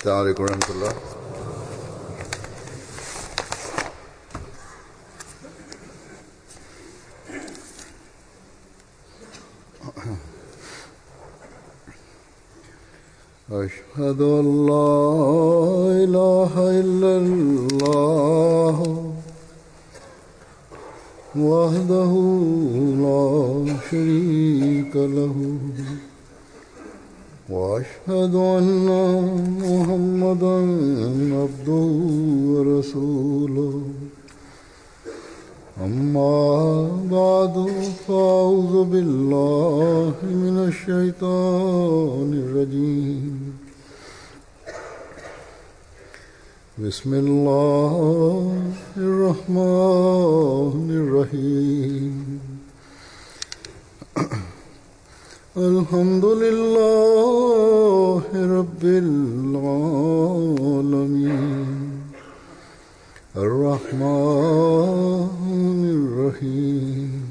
السلام عليكم ورحمة الله أشهد أن لا إله إلا الله وحده لا شريك له واشهد ان محمدا عبده ورسوله اما بعد فاعوذ بالله من الشيطان الرجيم بسم الله الرحمن الرحيم الحمد لله رب العالمين الرحمن الرحيم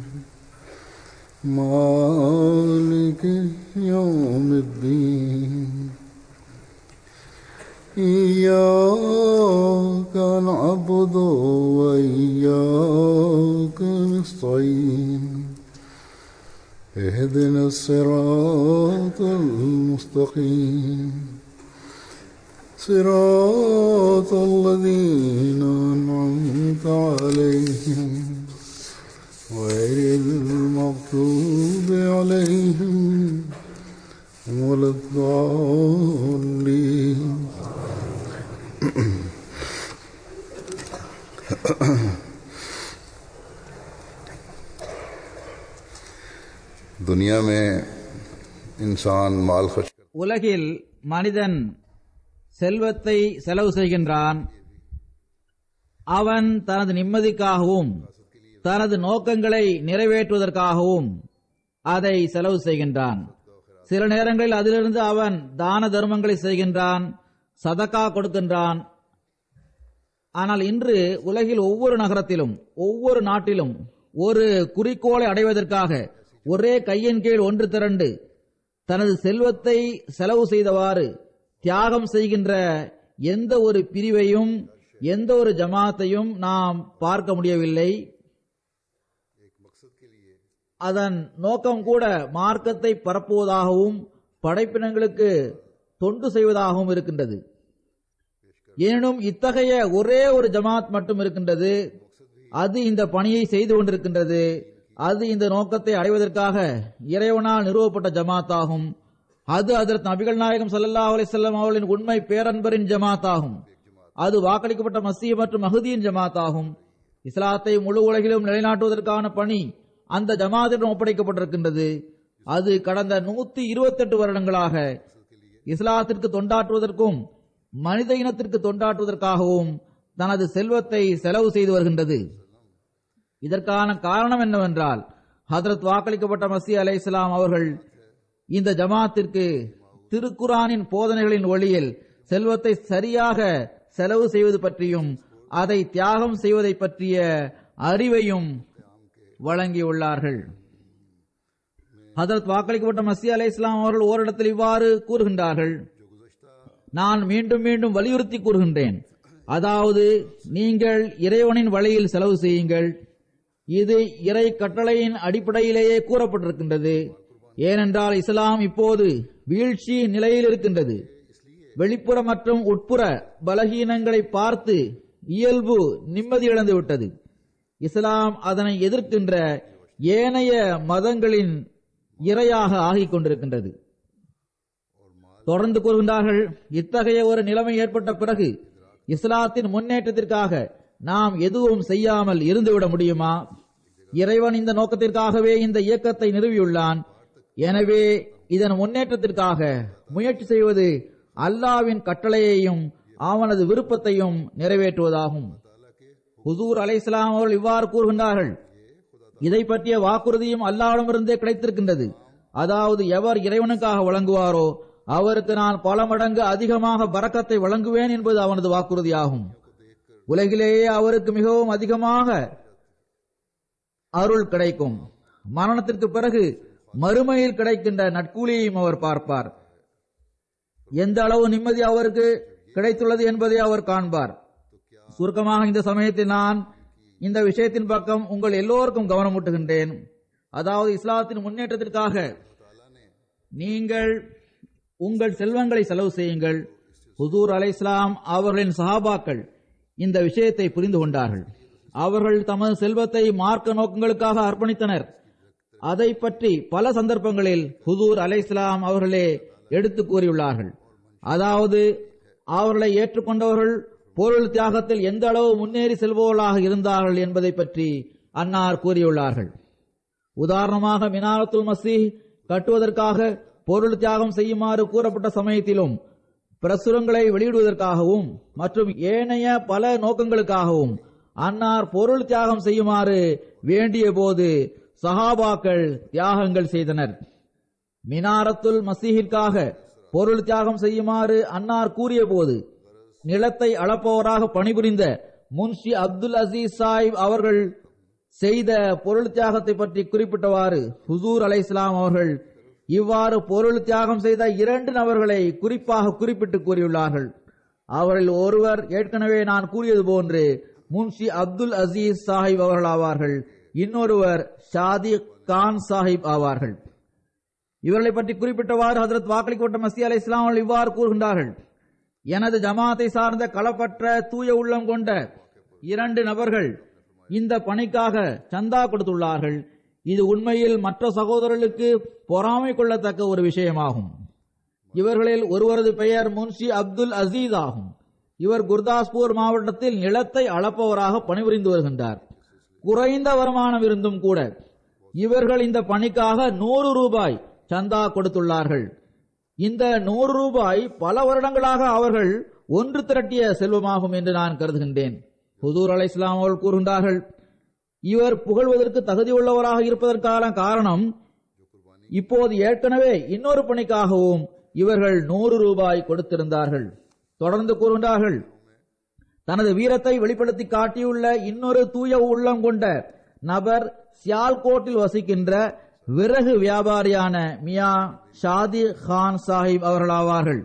مالك يوم الدين إياك نعبد وإياك نستعين اهدنا الصراط المستقيم صراط الذين أنعمت عليهم غير المغضوب عليهم ولا الضالين दुनिया में इंसान माल खर्च कर உலகில் மனிதன் செல்வத்தை செலவு செய்கின்றான் அவன் தனது நிம்மதிக்காகவும் தனது நோக்கங்களை நிறைவேற்றுவதற்காகவும் அதை செலவு செய்கின்றான் சில நேரங்களில் அதிலிருந்து அவன் தான தர்மங்களை செய்கின்றான் சதக்கா கொடுக்கின்றான் ஆனால் இன்று உலகில் ஒவ்வொரு நகரத்திலும் ஒவ்வொரு நாட்டிலும் ஒரு குறிக்கோளை அடைவதற்காக ஒரே கையின் கீழ் ஒன்று திரண்டு தனது செல்வத்தை செலவு செய்தவாறு தியாகம் செய்கின்ற எந்த ஒரு பிரிவையும் எந்த ஒரு ஜமாத்தையும் நாம் பார்க்க முடியவில்லை அதன் நோக்கம் கூட மார்க்கத்தை பரப்புவதாகவும் படைப்பினங்களுக்கு தொண்டு செய்வதாகவும் இருக்கின்றது எனினும் இத்தகைய ஒரே ஒரு ஜமாத் மட்டும் இருக்கின்றது அது இந்த பணியை செய்து கொண்டிருக்கின்றது அது இந்த நோக்கத்தை அடைவதற்காக இறைவனால் நிறுவப்பட்ட ஜமாத் ஆகும் அது அதற்கு நபிகள் நாயகம் ஸல்லல்லாஹு அலைஹி வஸல்லம் அவர்களின் உண்மை பேரன்பரின் ஜமாத் ஆகும் அது வாக்களிக்கப்பட்ட மசீஹ் மற்றும் மஹதியின் ஜமாத் ஆகும் இஸ்லாத்தை முழு உலகிலும் நிலைநாட்டுவதற்கான பணி அந்த ஜமாத்திடம் ஒப்படைக்கப்பட்டிருக்கின்றது அது கடந்த நூத்தி இருபத்தெட்டு வருடங்களாக இஸ்லாத்திற்கு தொண்டாற்றுவதற்கும் மனித இனத்திற்கு தொண்டாற்றுவதற்காகவும் தனது செல்வத்தை செலவு செய்து வருகின்றது இதற்கான காரணம் என்னவென்றால் ஹதரத் வாக்களிக்கப்பட்ட மசி அலை இஸ்லாம் அவர்கள் இந்த ஜமாத்திற்கு திருக்குரானின் போதனைகளின் ஒளியில் செல்வத்தை சரியாக செலவு செய்வது பற்றியும் அதை தியாகம் செய்வதை பற்றிய அறிவையும் வழங்கியுள்ளார்கள் ஹதரத் வாக்களிக்கப்பட்ட மசி அலை இஸ்லாம் அவர்கள் ஓரிடத்தில் இவ்வாறு கூறுகின்றார்கள் நான் மீண்டும் மீண்டும் வலியுறுத்தி கூறுகின்றேன் அதாவது நீங்கள் இறைவனின் வழியில் செலவு செய்யுங்கள் இது இறை கட்டளையின் அடிப்படையிலேயே கூறப்பட்டிருக்கின்றது ஏனென்றால் இஸ்லாம் இப்போது வீழ்ச்சி நிலையில் இருக்கின்றது வெளிப்புற மற்றும் உட்புற பலகீனங்களை பார்த்து இயல்பு நிம்மதி இழந்து விட்டது இஸ்லாம் அதனை எதிர்க்கின்ற ஏனைய மதங்களின் இரையாக ஆகிக் கொண்டிருக்கின்றது தொடர்ந்து கூறுகின்றார்கள் இத்தகைய ஒரு நிலைமை ஏற்பட்ட பிறகு இஸ்லாத்தின் முன்னேற்றத்திற்காக நாம் எதுவும் செய்யாமல் இருந்துவிட முடியுமா இறைவன் இந்த நோக்கத்திற்காகவே இந்த இயக்கத்தை நிறுவியுள்ளான் எனவே இதன் முன்னேற்றத்திற்காக முயற்சி செய்வது அல்லாவின் கட்டளையையும் அவனது விருப்பத்தையும் நிறைவேற்றுவதாகும் ஹுசூர் அலை அவர்கள் இவ்வாறு கூறுகின்றார்கள் இதை பற்றிய வாக்குறுதியும் அல்லாவிடமிருந்தே கிடைத்திருக்கின்றது அதாவது எவர் இறைவனுக்காக வழங்குவாரோ அவருக்கு நான் பல மடங்கு அதிகமாக பறக்கத்தை வழங்குவேன் என்பது அவனது வாக்குறுதியாகும் உலகிலேயே அவருக்கு மிகவும் அதிகமாக அருள் கிடைக்கும் மரணத்திற்கு பிறகு மறுமையில் கிடைக்கின்ற நட்கூலியையும் அவர் பார்ப்பார் எந்த அளவு நிம்மதி அவருக்கு கிடைத்துள்ளது என்பதை அவர் காண்பார் சுருக்கமாக இந்த சமயத்தில் நான் இந்த விஷயத்தின் பக்கம் உங்கள் எல்லோருக்கும் கவனமூட்டுகின்றேன் அதாவது இஸ்லாத்தின் முன்னேற்றத்திற்காக நீங்கள் உங்கள் செல்வங்களை செலவு செய்யுங்கள் ஹுசூர் அலை இஸ்லாம் அவர்களின் சஹாபாக்கள் இந்த விஷயத்தை புரிந்து கொண்டார்கள் அவர்கள் தமது செல்வத்தை மார்க்க நோக்கங்களுக்காக அர்ப்பணித்தனர் அதை பற்றி பல சந்தர்ப்பங்களில் ஹுசூர் அலை இஸ்லாம் அவர்களே எடுத்து கூறியுள்ளார்கள் அதாவது அவர்களை ஏற்றுக்கொண்டவர்கள் பொருள் தியாகத்தில் எந்த அளவு முன்னேறி செல்பவர்களாக இருந்தார்கள் என்பதை பற்றி அன்னார் கூறியுள்ளார்கள் உதாரணமாக மினாரத்துல் மசீஹ் கட்டுவதற்காக பொருள் தியாகம் செய்யுமாறு கூறப்பட்ட சமயத்திலும் பிரசுரங்களை வெளியிடுவதற்காகவும் மற்றும் ஏனைய பல நோக்கங்களுக்காகவும் அன்னார் பொருள் தியாகம் செய்யுமாறு வேண்டிய போது சஹாபாக்கள் தியாகங்கள் செய்தனர் மினாரத்துல் மசீஹிற்காக பொருள் தியாகம் செய்யுமாறு அன்னார் கூறிய போது நிலத்தை அளப்பவராக பணிபுரிந்த முன்ஷி அப்துல் அசீஸ் சாஹிப் அவர்கள் செய்த பொருள் தியாகத்தை பற்றி குறிப்பிட்டவாறு ஹுசூர் அலை இஸ்லாம் அவர்கள் இவ்வாறு பொருள் தியாகம் செய்த இரண்டு நபர்களை குறிப்பாக குறிப்பிட்டு கூறியுள்ளார்கள் அவரில் ஒருவர் ஏற்கனவே நான் கூறியது போன்று முன்ஷி அப்துல் அசீஸ் சாஹிப் அவர்கள் ஆவார்கள் இன்னொருவர் ஷாதி கான் சாஹிப் ஆவார்கள் இவர்களை பற்றி குறிப்பிட்டவாறு ஹதரத் வாக்களிக்கப்பட்ட மசி அலை இஸ்லாம் அவர்கள் இவ்வாறு கூறுகின்றார்கள் எனது ஜமாத்தை சார்ந்த களப்பற்ற தூய உள்ளம் கொண்ட இரண்டு நபர்கள் இந்த பணிக்காக சந்தா கொடுத்துள்ளார்கள் இது உண்மையில் மற்ற சகோதரர்களுக்கு பொறாமை கொள்ளத்தக்க ஒரு விஷயமாகும் இவர்களில் ஒருவரது பெயர் முன்ஷி அப்துல் அசீஸ் ஆகும் இவர் குர்தாஸ்பூர் மாவட்டத்தில் நிலத்தை அளப்பவராக பணிபுரிந்து வருகின்றார் குறைந்த வருமானம் இருந்தும் கூட இவர்கள் இந்த பணிக்காக நூறு ரூபாய் சந்தா கொடுத்துள்ளார்கள் இந்த நூறு ரூபாய் பல வருடங்களாக அவர்கள் ஒன்று திரட்டிய செல்வமாகும் என்று நான் கருதுகின்றேன் ஹுதூர் அலை இஸ்லாம் அவர்கள் கூறுகின்றார்கள் இவர் புகழ்வதற்கு தகுதியுள்ளவராக இருப்பதற்கான காரணம் இப்போது ஏற்கனவே இன்னொரு பணிக்காகவும் இவர்கள் நூறு ரூபாய் கொடுத்திருந்தார்கள் தொடர்ந்து கூறுகின்றார்கள் தனது வீரத்தை வெளிப்படுத்தி காட்டியுள்ள இன்னொரு தூய உள்ளம் கொண்ட நபர் சியால்கோட்டில் வசிக்கின்ற விறகு வியாபாரியான மியா ஷாதி கான் சாஹிப் அவர்களாவார்கள்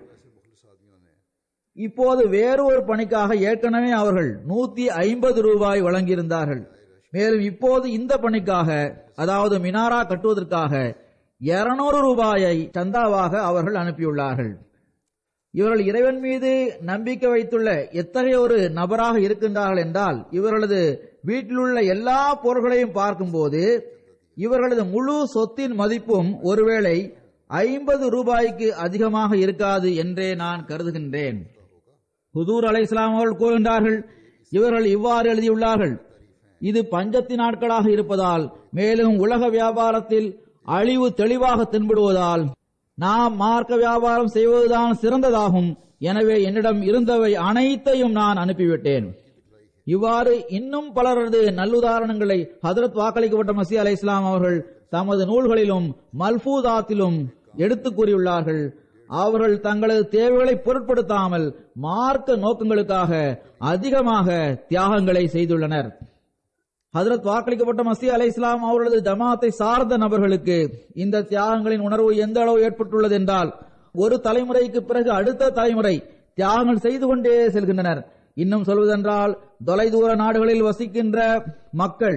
இப்போது வேறு ஒரு பணிக்காக ஏற்கனவே அவர்கள் நூத்தி ஐம்பது ரூபாய் வழங்கியிருந்தார்கள் மேலும் இப்போது இந்த பணிக்காக அதாவது மினாரா கட்டுவதற்காக இருநூறு ரூபாயை சந்தாவாக அவர்கள் அனுப்பியுள்ளார்கள் இவர்கள் இறைவன் மீது நம்பிக்கை வைத்துள்ள எத்தகைய ஒரு நபராக இருக்கின்றார்கள் என்றால் இவர்களது வீட்டிலுள்ள எல்லா பொருள்களையும் பார்க்கும்போது இவர்களது முழு சொத்தின் மதிப்பும் ஒருவேளை ஐம்பது ரூபாய்க்கு அதிகமாக இருக்காது என்றே நான் கருதுகின்றேன் ஹுதூர் அலை இஸ்லாம் அவர்கள் கூறுகின்றார்கள் இவர்கள் இவ்வாறு எழுதியுள்ளார்கள் இது பஞ்சத்தின் நாட்களாக இருப்பதால் மேலும் உலக வியாபாரத்தில் அழிவு தெளிவாக தென்படுவதால் நாம் மார்க்க வியாபாரம் செய்வதுதான் சிறந்ததாகும் எனவே என்னிடம் இருந்தவை அனைத்தையும் நான் அனுப்பிவிட்டேன் இவ்வாறு இன்னும் பலரது நல்லுதாரணங்களை ஹதரத் வாக்களிக்கப்பட்ட மசி அலை இஸ்லாம் அவர்கள் தமது நூல்களிலும் மல்பூதாத்திலும் எடுத்து கூறியுள்ளார்கள் அவர்கள் தங்களது தேவைகளை பொருட்படுத்தாமல் மார்க்க நோக்கங்களுக்காக அதிகமாக தியாகங்களை செய்துள்ளனர் ஹதரத் வாக்களிக்கப்பட்ட மசி அலை இஸ்லாம் அவர்களது ஜமாத்தை சார்ந்த நபர்களுக்கு இந்த தியாகங்களின் உணர்வு எந்த அளவு ஏற்பட்டுள்ளது என்றால் ஒரு தலைமுறைக்கு பிறகு அடுத்த தலைமுறை தியாகங்கள் செய்து கொண்டே செல்கின்றனர் இன்னும் சொல்வதென்றால் தொலைதூர நாடுகளில் வசிக்கின்ற மக்கள்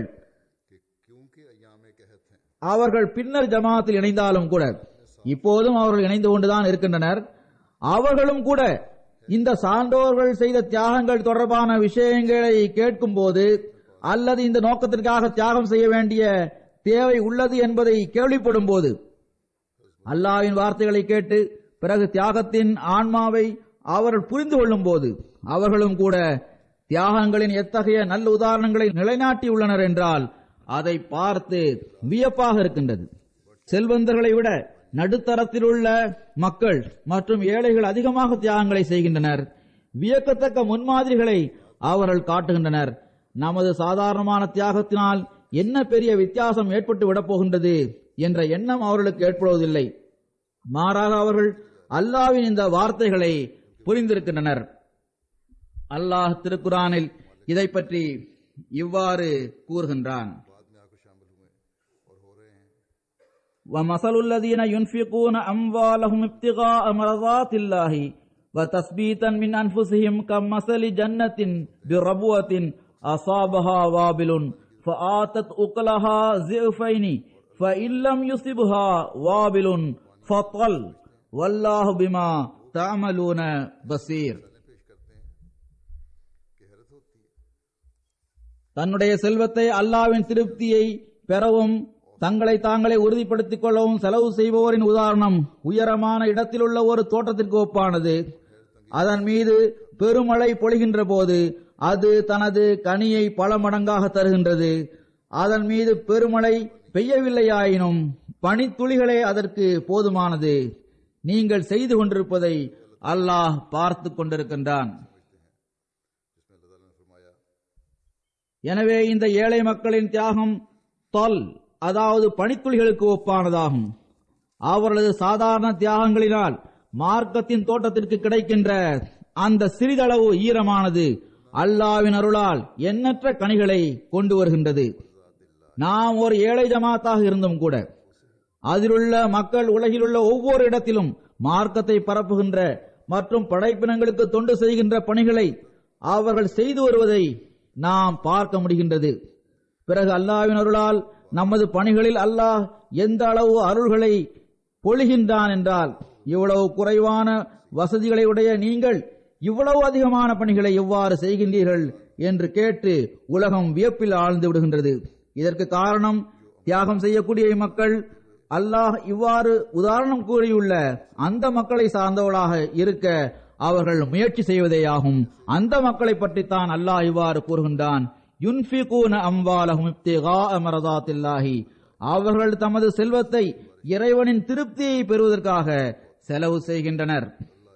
அவர்கள் பின்னர் ஜமாத்தில் இணைந்தாலும் கூட இப்போதும் அவர்கள் இணைந்து கொண்டுதான் இருக்கின்றனர் அவர்களும் கூட இந்த சான்றோர்கள் செய்த தியாகங்கள் தொடர்பான விஷயங்களை கேட்கும் போது அல்லது இந்த நோக்கத்திற்காக தியாகம் செய்ய வேண்டிய தேவை உள்ளது என்பதை கேள்விப்படும் போது அல்லாவின் வார்த்தைகளை கேட்டு பிறகு தியாகத்தின் ஆன்மாவை அவர்கள் புரிந்து கொள்ளும் போது அவர்களும் கூட தியாகங்களின் எத்தகைய நல்ல உதாரணங்களை நிலைநாட்டியுள்ளனர் என்றால் அதை பார்த்து வியப்பாக இருக்கின்றது செல்வந்தர்களை விட நடுத்தரத்தில் உள்ள மக்கள் மற்றும் ஏழைகள் அதிகமாக தியாகங்களை செய்கின்றனர் வியக்கத்தக்க முன்மாதிரிகளை அவர்கள் காட்டுகின்றனர் நமது சாதாரணமான தியாகத்தினால் என்ன பெரிய வித்தியாசம் ஏற்பட்டு விடப் போகின்றது என்ற எண்ணம் அவர்களுக்கு ஏற்படுவதில்லை மாறாக அவர்கள் அல்லாவின் இந்த வார்த்தைகளை புரிந்திருக்கின்றனர் அல்லாஹ் திருக்குரானில் இதை பற்றி இவ்வாறு கூறுகின்றான் ومثل الذين ينفقون أموالهم ابتغاء مرضات الله وتثبيتا من أنفسهم كمثل جنة بربوة أصابها وابل فآتت أكلها زئفين فإن لم يصبها وابل فطل والله بما تعملون بصير தன்னுடைய செல்வத்தை அல்லாவின் திருப்தியை பெறவும் தங்களை தாங்களே உறுதிப்படுத்திக் கொள்ளவும் செலவு செய்பவரின் உதாரணம் உயரமான இடத்திலுள்ள ஒரு தோட்டத்திற்கு ஒப்பானது அதன் மீது பெருமழை பொழிகின்ற போது அது தனது கனியை பல மடங்காக தருகின்றது அதன் மீது பெருமழை பெய்யவில்லையாயினும் பனித்துளிகளே அதற்கு போதுமானது நீங்கள் செய்து கொண்டிருப்பதை அல்லாஹ் பார்த்து கொண்டிருக்கின்றான் எனவே இந்த ஏழை மக்களின் தியாகம் தொல் அதாவது பனித்துளிகளுக்கு ஒப்பானதாகும் அவர்களது சாதாரண தியாகங்களினால் மார்க்கத்தின் தோட்டத்திற்கு கிடைக்கின்ற அந்த சிறிதளவு ஈரமானது அல்லாவின் அருளால் எண்ணற்ற கனிகளை கொண்டு வருகின்றது நாம் ஒரு ஏழை ஜமாத்தாக இருந்தும் கூட அதிலுள்ள மக்கள் உலகிலுள்ள ஒவ்வொரு இடத்திலும் மார்க்கத்தை பரப்புகின்ற மற்றும் படைப்பினங்களுக்கு தொண்டு செய்கின்ற பணிகளை அவர்கள் செய்து வருவதை நாம் பார்க்க முடிகின்றது பிறகு அல்லாவின் அருளால் நமது பணிகளில் அல்லாஹ் எந்த அளவு அருள்களை பொழிகின்றான் என்றால் இவ்வளவு குறைவான வசதிகளை உடைய நீங்கள் இவ்வளவு அதிகமான பணிகளை எவ்வாறு செய்கின்றீர்கள் என்று கேட்டு உலகம் வியப்பில் ஆழ்ந்து விடுகின்றது இதற்கு காரணம் தியாகம் செய்யக்கூடிய மக்கள் அல்லாஹ் இவ்வாறு உதாரணம் கூறியுள்ள அந்த மக்களை சார்ந்தவர்களாக இருக்க அவர்கள் முயற்சி செய்வதேயாகும் அந்த மக்களை பற்றித்தான் அல்லாஹ் இவ்வாறு கூறுகின்றான் யுன்ஃபிகூன அம்வாலஹும் இப்திகாஅ மரதாத்தில்லாஹி அவர்கள் தமது செல்வத்தை இறைவனின் திருப்தியை பெறுவதற்காக செலவு செய்கின்றனர்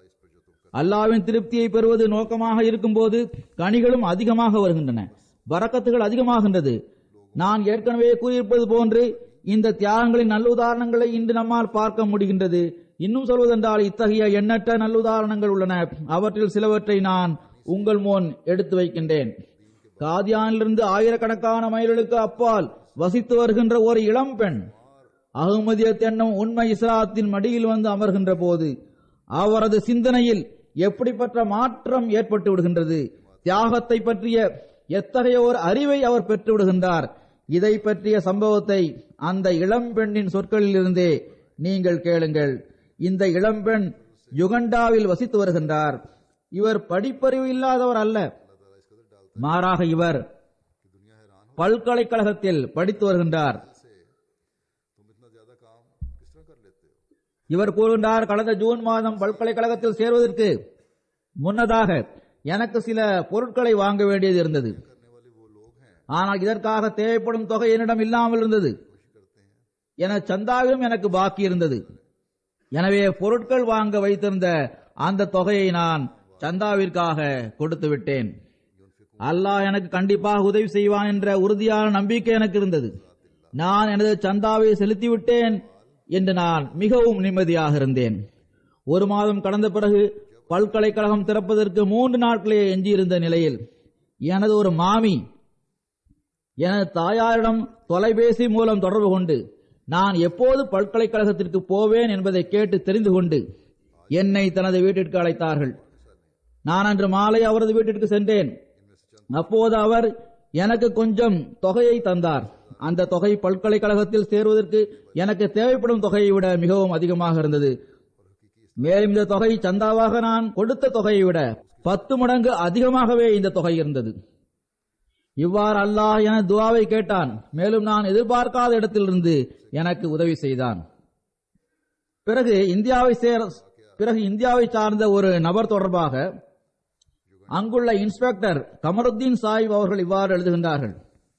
அல்லாவின் திருப்தியை பெறுவது நோக்கமாக இருக்கும்போது கனிகளும் அதிகமாக வருகின்றன வரக்கத்துகள் அதிகமாகின்றது நான் ஏற்கனவே கூறியிருப்பது போன்று இந்த தியாகங்களின் நல்லுதாரணங்களை இன்று நம்மால் பார்க்க முடிகின்றது இன்னும் சொல்வதென்றால் இத்தகைய எண்ணற்ற நல்லுதாரணங்கள் உள்ளன அவற்றில் சிலவற்றை நான் உங்கள் முன் எடுத்து வைக்கின்றேன் காதியானிலிருந்து ஆயிரக்கணக்கான மைல்களுக்கு அப்பால் வசித்து வருகின்ற ஒரு இளம் பெண் அகமதியத் என்னும் உண்மை இஸ்லாத்தின் மடியில் வந்து அமர்கின்ற போது அவரது சிந்தனையில் எப்படிப்பட்ட மாற்றம் ஏற்பட்டு விடுகின்றது தியாகத்தை பற்றிய எத்தகைய ஒரு அறிவை அவர் பெற்று விடுகின்றார் இதை பற்றிய சம்பவத்தை அந்த இளம் பெண்ணின் சொற்களில் இருந்தே நீங்கள் கேளுங்கள் இந்த இளம்பெண் யுகண்டாவில் வசித்து வருகின்றார் இவர் படிப்பறிவு இல்லாதவர் அல்ல மாறாக இவர் பல்கலைக்கழகத்தில் படித்து வருகின்றார் இவர் கூறுகின்றார் கடந்த ஜூன் மாதம் பல்கலைக்கழகத்தில் சேர்வதற்கு முன்னதாக எனக்கு சில பொருட்களை வாங்க வேண்டியது இருந்தது ஆனால் இதற்காக தேவைப்படும் தொகை என்னிடம் இல்லாமல் இருந்தது என சந்தாவிலும் எனக்கு பாக்கி இருந்தது எனவே பொருட்கள் வாங்க வைத்திருந்த அந்த தொகையை நான் சந்தாவிற்காக கொடுத்து விட்டேன் அல்லாஹ் எனக்கு கண்டிப்பாக உதவி செய்வான் என்ற உறுதியான நம்பிக்கை எனக்கு இருந்தது நான் எனது சந்தாவை செலுத்திவிட்டேன் என்று நான் மிகவும் நிம்மதியாக இருந்தேன் ஒரு மாதம் கடந்த பிறகு பல்கலைக்கழகம் திறப்பதற்கு மூன்று நாட்களே எஞ்சியிருந்த நிலையில் எனது ஒரு மாமி எனது தாயாரிடம் தொலைபேசி மூலம் தொடர்பு கொண்டு நான் எப்போது பல்கலைக்கழகத்திற்கு போவேன் என்பதை கேட்டு தெரிந்து கொண்டு என்னை தனது வீட்டிற்கு அழைத்தார்கள் நான் அன்று மாலை அவரது வீட்டிற்கு சென்றேன் அப்போது அவர் எனக்கு கொஞ்சம் தொகையை தந்தார் அந்த தொகை பல்கலைக்கழகத்தில் சேருவதற்கு எனக்கு தேவைப்படும் தொகையை விட மிகவும் அதிகமாக இருந்தது மேலும் இந்த தொகை சந்தாவாக நான் கொடுத்த தொகையை விட பத்து மடங்கு அதிகமாகவே இந்த தொகை இருந்தது இவ்வாறு அல்லாஹ் என துவாவை கேட்டான் மேலும் நான் எதிர்பார்க்காத இடத்திலிருந்து எனக்கு உதவி செய்தான் பிறகு இந்தியாவை சேர பிறகு இந்தியாவை சார்ந்த ஒரு நபர் தொடர்பாக அங்குள்ள இன்ஸ்பெக்டர் கமருத்தீன் சாஹிப் அவர்கள் இவ்வாறு எழுதுகின்றார்கள்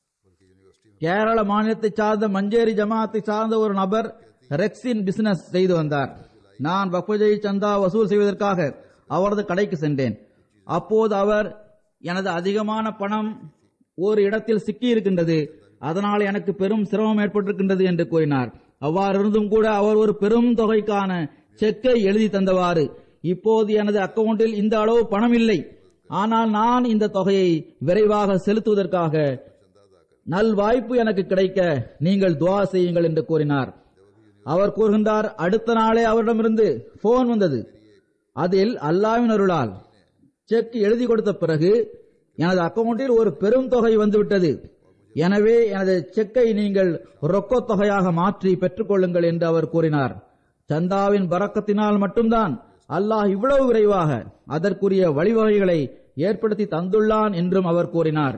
கேரள மாநிலத்தை சார்ந்த மஞ்சேரி ஜமாத்தை சார்ந்த ஒரு நபர் ரெக்ஸின் பிசினஸ் செய்து வந்தார் நான் வக்ஃபஜை சந்தா வசூல் செய்வதற்காக அவரது கடைக்கு சென்றேன் அப்போது அவர் எனது அதிகமான பணம் ஒரு இடத்தில் சிக்கி இருக்கின்றது அதனால் எனக்கு பெரும் சிரமம் ஏற்பட்டிருக்கின்றது என்று கூறினார் அவ்வாறு இருந்தும் கூட அவர் ஒரு பெரும் தொகைக்கான செக்கை எழுதி தந்தவாறு இப்போது எனது அக்கவுண்டில் இந்த அளவு பணம் இல்லை ஆனால் நான் இந்த தொகையை விரைவாக செலுத்துவதற்காக நல் வாய்ப்பு எனக்கு கிடைக்க நீங்கள் துவா செய்யுங்கள் என்று கூறினார் அவர் கூறுகின்றார் அடுத்த நாளே அவரிடமிருந்து போன் வந்தது அதில் அல்லாவின் அருளால் செக் எழுதி கொடுத்த பிறகு எனது அக்கவுண்டில் ஒரு பெரும் தொகை வந்துவிட்டது எனவே எனது செக்கை நீங்கள் ரொக்கத் தொகையாக மாற்றி பெற்றுக்கொள்ளுங்கள் என்று அவர் கூறினார் சந்தாவின் பறக்கத்தினால் மட்டும்தான் அல்லாஹ் இவ்வளவு விரைவாக அதற்குரிய வழிவகைகளை ஏற்படுத்தி தந்துள்ளான் என்றும் அவர் கூறினார்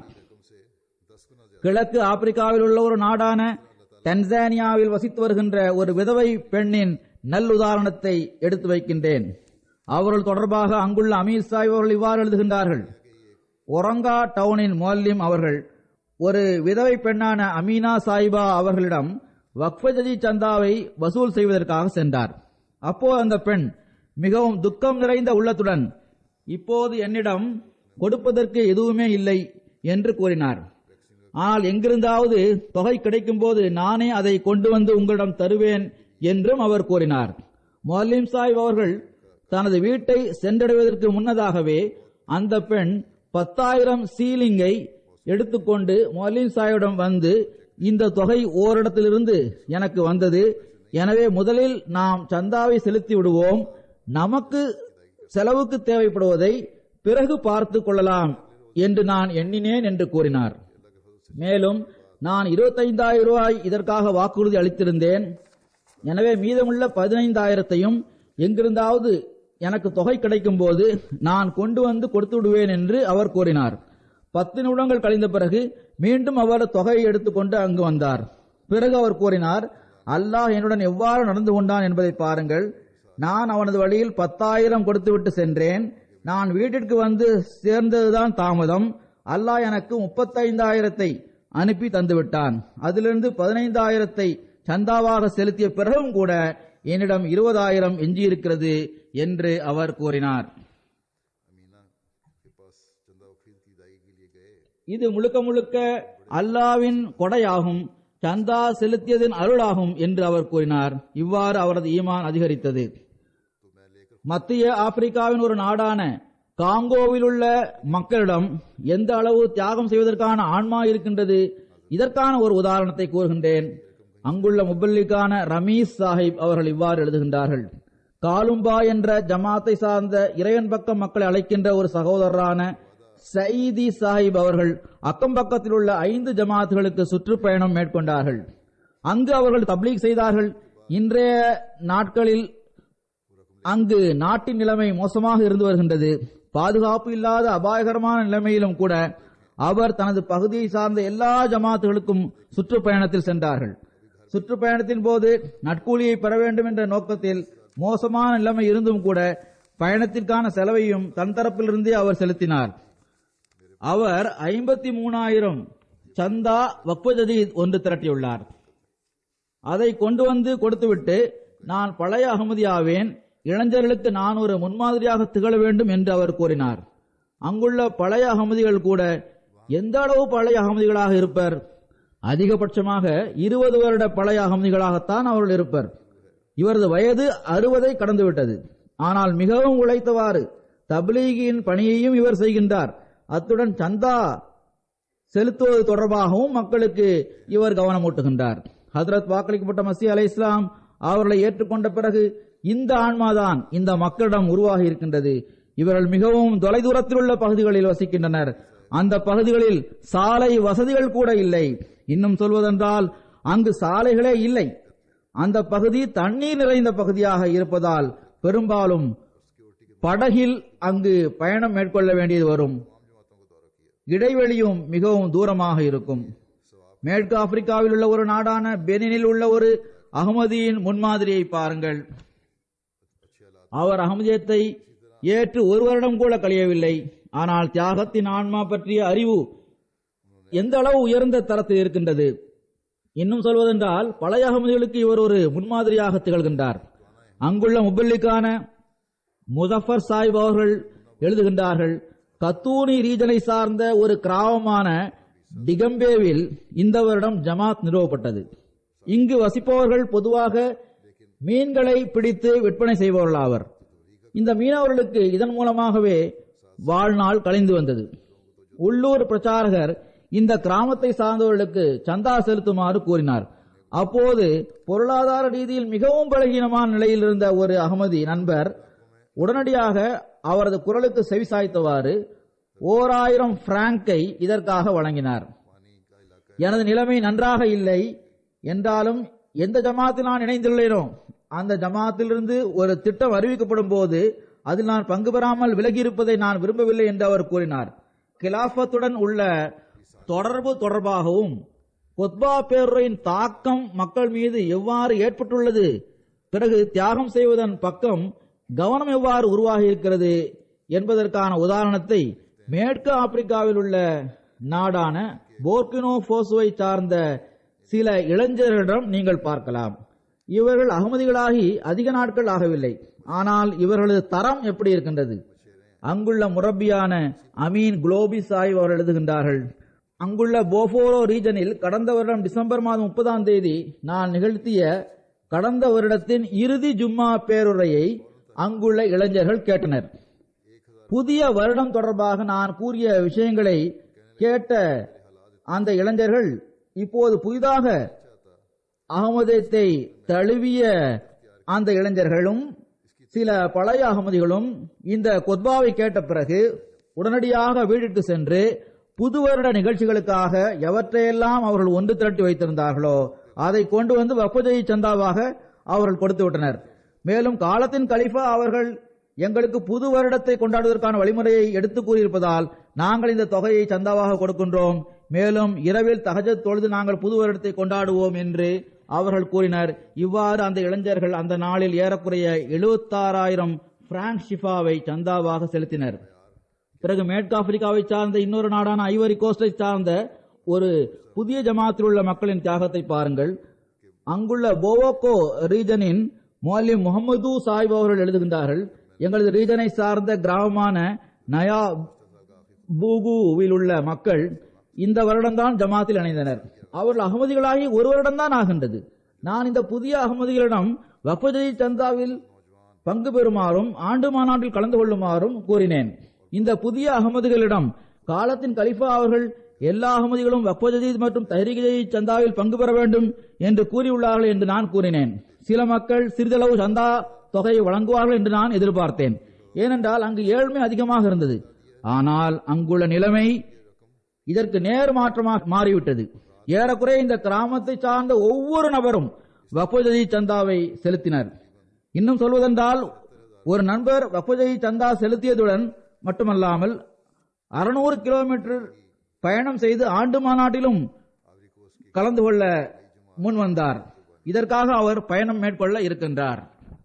கிழக்கு ஆப்பிரிக்காவில் உள்ள ஒரு நாடான டன்சானியாவில் வசித்து வருகின்ற ஒரு விதவை பெண்ணின் நல்லுதாரணத்தை எடுத்து வைக்கின்றேன் அவர்கள் தொடர்பாக அங்குள்ள அமீர் சாஹிப் அவர்கள் இவ்வாறு எழுதுகின்றார்கள் ஒரங்கா டவுனின் மோல்லிம் அவர்கள் ஒரு விதவை பெண்ணான அமீனா சாயிபா அவர்களிடம் வக்ஃபஜதி சந்தாவை வசூல் செய்வதற்காக சென்றார் அப்போது அந்த பெண் மிகவும் துக்கம் நிறைந்த உள்ளத்துடன் இப்போது என்னிடம் கொடுப்பதற்கு எதுவுமே இல்லை என்று கூறினார் ஆனால் எங்கிருந்தாவது தொகை கிடைக்கும் போது நானே அதை கொண்டு வந்து உங்களிடம் தருவேன் என்றும் அவர் கூறினார் மொல்லிம் சாஹிப் அவர்கள் தனது வீட்டை சென்றடைவதற்கு முன்னதாகவே அந்த பெண் பத்தாயிரம் சீலிங்கை எடுத்துக்கொண்டு மொல்லிம் சாஹிபிடம் வந்து இந்த தொகை ஓரிடத்திலிருந்து எனக்கு வந்தது எனவே முதலில் நாம் சந்தாவை செலுத்தி விடுவோம் நமக்கு செலவுக்கு தேவைப்படுவதை பிறகு பார்த்துக் கொள்ளலாம் என்று நான் எண்ணினேன் என்று கூறினார் மேலும் நான் இருபத்தைந்தாயிரம் ரூபாய் இதற்காக வாக்குறுதி அளித்திருந்தேன் எனவே மீதமுள்ள பதினைந்தாயிரத்தையும் எங்கிருந்தாவது எனக்கு தொகை கிடைக்கும் போது நான் கொண்டு வந்து கொடுத்து விடுவேன் என்று அவர் கூறினார் பத்து நிமிடங்கள் கழிந்த பிறகு மீண்டும் அவர் தொகையை எடுத்துக்கொண்டு அங்கு வந்தார் பிறகு அவர் கூறினார் அல்லாஹ் என்னுடன் எவ்வாறு நடந்து கொண்டான் என்பதை பாருங்கள் நான் அவனது வழியில் பத்தாயிரம் கொடுத்துவிட்டு சென்றேன் நான் வீட்டிற்கு வந்து சேர்ந்ததுதான் தாமதம் அல்லாஹ் எனக்கு முப்பத்தைந்தாயிரத்தை அனுப்பி தந்துவிட்டான் அதிலிருந்து பதினைந்தாயிரத்தை சந்தாவாக செலுத்திய பிறகும் கூட என்னிடம் இருபதாயிரம் எஞ்சியிருக்கிறது என்று அவர் கூறினார் இது முழுக்க முழுக்க அல்லாவின் கொடையாகும் சந்தா செலுத்தியதின் அருளாகும் என்று அவர் கூறினார் இவ்வாறு அவரது ஈமான் அதிகரித்தது மத்திய ஆப்பிரிக்காவின் ஒரு நாடான காங்கோவில் உள்ள மக்களிடம் எந்த அளவு தியாகம் செய்வதற்கான ஆன்மா இருக்கின்றது இதற்கான ஒரு உதாரணத்தை கூறுகின்றேன் அங்குள்ள முபல்லிக்கான ரமீஸ் சாஹிப் அவர்கள் இவ்வாறு எழுதுகின்றார்கள் காலும்பா என்ற ஜமாத்தை சார்ந்த இறைவன் பக்கம் மக்களை அழைக்கின்ற ஒரு சகோதரரான சயீதி சாஹிப் அவர்கள் அக்கம் பக்கத்தில் உள்ள ஐந்து ஜமாத்துகளுக்கு சுற்றுப்பயணம் மேற்கொண்டார்கள் அங்கு அவர்கள் தப்லீக் செய்தார்கள் இன்றைய நாட்களில் அங்கு நாட்டின் நிலைமை மோசமாக இருந்து வருகின்றது பாதுகாப்பு இல்லாத அபாயகரமான நிலைமையிலும் கூட அவர் தனது பகுதியை சார்ந்த எல்லா ஜமாத்துகளுக்கும் சுற்றுப்பயணத்தில் சென்றார்கள் சுற்றுப்பயணத்தின் போது நட்கூலியை பெற வேண்டும் என்ற நோக்கத்தில் மோசமான நிலைமை இருந்தும் கூட பயணத்திற்கான செலவையும் தன் தரப்பிலிருந்தே அவர் செலுத்தினார் அவர் ஐம்பத்தி மூணாயிரம் சந்தா வக்வஜதி ஒன்று திரட்டியுள்ளார் அதை கொண்டு வந்து கொடுத்துவிட்டு நான் பழைய அகமதியாவேன் இளைஞர்களுக்கு நான் ஒரு முன்மாதிரியாக திகழ வேண்டும் என்று அவர் கூறினார் அங்குள்ள பழைய அகமதிகள் கூட எந்த அளவு பழைய அகமதிகளாக இருப்பர் அதிகபட்சமாக இருபது வருட பழைய அகமதிகளாகத்தான் அவர்கள் இருப்பர் இவரது வயது அறுபதை கடந்துவிட்டது ஆனால் மிகவும் உழைத்தவாறு தப்லீகின் பணியையும் இவர் செய்கின்றார் அத்துடன் சந்தா செலுத்துவது தொடர்பாகவும் மக்களுக்கு இவர் கவனமூட்டுகின்றார் ஹதரத் வாக்களிக்கப்பட்ட மசி அலை இஸ்லாம் அவர்களை ஏற்றுக்கொண்ட பிறகு இந்த ஆன்மாதான் இந்த மக்களிடம் உருவாகி இருக்கின்றது இவர்கள் மிகவும் தொலைதூரத்தில் உள்ள பகுதிகளில் வசிக்கின்றனர் அந்த பகுதிகளில் சாலை வசதிகள் கூட இல்லை இன்னும் சொல்வதென்றால் அங்கு சாலைகளே இல்லை அந்த பகுதி தண்ணீர் நிறைந்த பகுதியாக இருப்பதால் பெரும்பாலும் படகில் அங்கு பயணம் மேற்கொள்ள வேண்டியது வரும் இடைவெளியும் மிகவும் தூரமாக இருக்கும் மேற்கு ஆப்பிரிக்காவில் உள்ள ஒரு நாடான பெனினில் உள்ள ஒரு அகமதியின் முன்மாதிரியை பாருங்கள் அவர் அகமதியத்தை ஏற்று ஒரு வருடம் கூட கழியவில்லை ஆனால் தியாகத்தின் ஆன்மா பற்றிய அறிவு எந்த அளவு உயர்ந்த தரத்தில் இருக்கின்றது இன்னும் சொல்வதென்றால் பழைய அகமதிகளுக்கு இவர் ஒரு முன்மாதிரியாக திகழ்கின்றார் அங்குள்ள முபல்லிக்கான முசஃபர் சாஹிப் அவர்கள் எழுதுகின்றார்கள் கத்தூனி ரீஜனை சார்ந்த ஒரு கிராமமான டிகம்பேவில் இந்த வருடம் ஜமாத் நிறுவப்பட்டது இங்கு வசிப்பவர்கள் பொதுவாக மீன்களை பிடித்து விற்பனை செய்பவர்கள் ஆவர் இந்த மீனவர்களுக்கு இதன் மூலமாகவே வாழ்நாள் கழிந்து வந்தது உள்ளூர் பிரச்சாரகர் இந்த கிராமத்தை சார்ந்தவர்களுக்கு சந்தா செலுத்துமாறு கூறினார் அப்போது பொருளாதார ரீதியில் மிகவும் பலகீனமான நிலையில் இருந்த ஒரு அகமதி நண்பர் உடனடியாக அவரது குரலுக்கு செவிசாய்த்தவாறு ஓர் ஆயிரம் பிராங்கை இதற்காக வழங்கினார் எனது நிலைமை நன்றாக இல்லை என்றாலும் எந்த ஜமாத்தில் நான் இணைந்துள்ளேனோ அந்த ஜமாத்திலிருந்து ஒரு திட்டம் அறிவிக்கப்படும் போது அதில் நான் பங்கு பெறாமல் விலகியிருப்பதை நான் விரும்பவில்லை என்று அவர் கூறினார் கிலாபத்துடன் உள்ள தொடர்பு தொடர்பாகவும் கொத்பா பேருரையின் தாக்கம் மக்கள் மீது எவ்வாறு ஏற்பட்டுள்ளது பிறகு தியாகம் செய்வதன் பக்கம் கவனம் எவ்வாறு உருவாகி இருக்கிறது என்பதற்கான உதாரணத்தை மேற்கு ஆப்பிரிக்காவில் உள்ள நாடான போர்கினோ போசுவை சார்ந்த சில இளைஞர்களிடம் நீங்கள் பார்க்கலாம் இவர்கள் அகமதிகளாகி அதிக நாட்கள் ஆகவில்லை ஆனால் இவர்களது தரம் எப்படி இருக்கின்றது அங்குள்ள முரப்பியான அமீன் குளோபி சாஹிப் அவர்கள் எழுதுகின்றார்கள் அங்குள்ள போஃபோரோ ரீஜனில் கடந்த வருடம் டிசம்பர் மாதம் முப்பதாம் தேதி நான் நிகழ்த்திய கடந்த வருடத்தின் இறுதி ஜும்மா பேருரையை அங்குள்ள இளைஞர்கள் கேட்டனர் புதிய வருடம் தொடர்பாக நான் கூறிய விஷயங்களை கேட்ட அந்த இளைஞர்கள் இப்போது புதிதாக அகமதத்தை தழுவிய அந்த இளைஞர்களும் சில பழைய அகமதிகளும் இந்த கொத்பாவை கேட்ட பிறகு உடனடியாக வீட்டிற்கு சென்று புது வருட நிகழ்ச்சிகளுக்காக எவற்றையெல்லாம் அவர்கள் ஒன்று திரட்டி வைத்திருந்தார்களோ அதை கொண்டு வந்து வப்பஜயி சந்தாவாக அவர்கள் கொடுத்து விட்டனர் மேலும் காலத்தின் கலிஃபா அவர்கள் எங்களுக்கு புது வருடத்தை கொண்டாடுவதற்கான வழிமுறையை எடுத்து கூறியிருப்பதால் நாங்கள் இந்த தொகையை சந்தாவாக கொடுக்கின்றோம் மேலும் இரவில் தகஜத் தொழுது நாங்கள் புது வருடத்தை கொண்டாடுவோம் என்று அவர்கள் கூறினர் இவ்வாறு அந்த இளைஞர்கள் அந்த நாளில் ஏறக்குறைய எழுபத்தாறாயிரம் பிராங்க் ஷிஃபாவை சந்தாவாக செலுத்தினர் பிறகு மேற்கு ஆப்பிரிக்காவை சார்ந்த இன்னொரு நாடான ஐவரி கோஸ்டை சார்ந்த ஒரு புதிய ஜமாத்தில் உள்ள மக்களின் தியாகத்தை பாருங்கள் அங்குள்ள போவோக்கோ ரீஜனின் மௌலிம் முகமது சாஹிப் அவர்கள் எழுதுகின்றார்கள் எங்களது ரீஜனை சார்ந்த கிராமமான நயா பூகுவில் உள்ள மக்கள் இந்த வருடம்தான் ஜமாத்தில் இணைந்தனர் அவர்கள் அகமதிகளாகி ஒரு வருடம்தான் ஆகின்றது நான் இந்த புதிய அகமதிகளிடம் வக்ஃபஜயி சந்தாவில் பங்கு பெறுமாறும் ஆண்டு மாநாட்டில் கலந்து கொள்ளுமாறும் கூறினேன் இந்த புதிய அகமதிகளிடம் காலத்தின் கலிஃபா அவர்கள் எல்லா அகமதிகளும் வக்ஃபஜதீத் மற்றும் தஹரிகஜயி சந்தாவில் பங்கு பெற வேண்டும் என்று கூறியுள்ளார்கள் என்று நான் கூறினேன் சில மக்கள் சிறிதளவு சந்தா தொகையை வழங்குவார்கள் என்று நான் எதிர்பார்த்தேன் ஏனென்றால் அங்கு ஏழ்மை அதிகமாக இருந்தது ஆனால் அங்குள்ள நிலைமை இதற்கு நேர் மாற்றமாக மாறிவிட்டது ஏறக்குறைய இந்த கிராமத்தை சார்ந்த ஒவ்வொரு நபரும் வக்ஃபஜதி சந்தாவை செலுத்தினர் இன்னும் சொல்வதென்றால் ஒரு நண்பர் வக்ஃபஜதி சந்தா செலுத்தியதுடன் மட்டுமல்லாமல் அறுநூறு கிலோமீட்டர் பயணம் செய்து ஆண்டு மாநாட்டிலும் கலந்து கொள்ள முன் வந்தார் இதற்காக அவர் பயணம் மேற்கொள்ள இருக்கின்றார்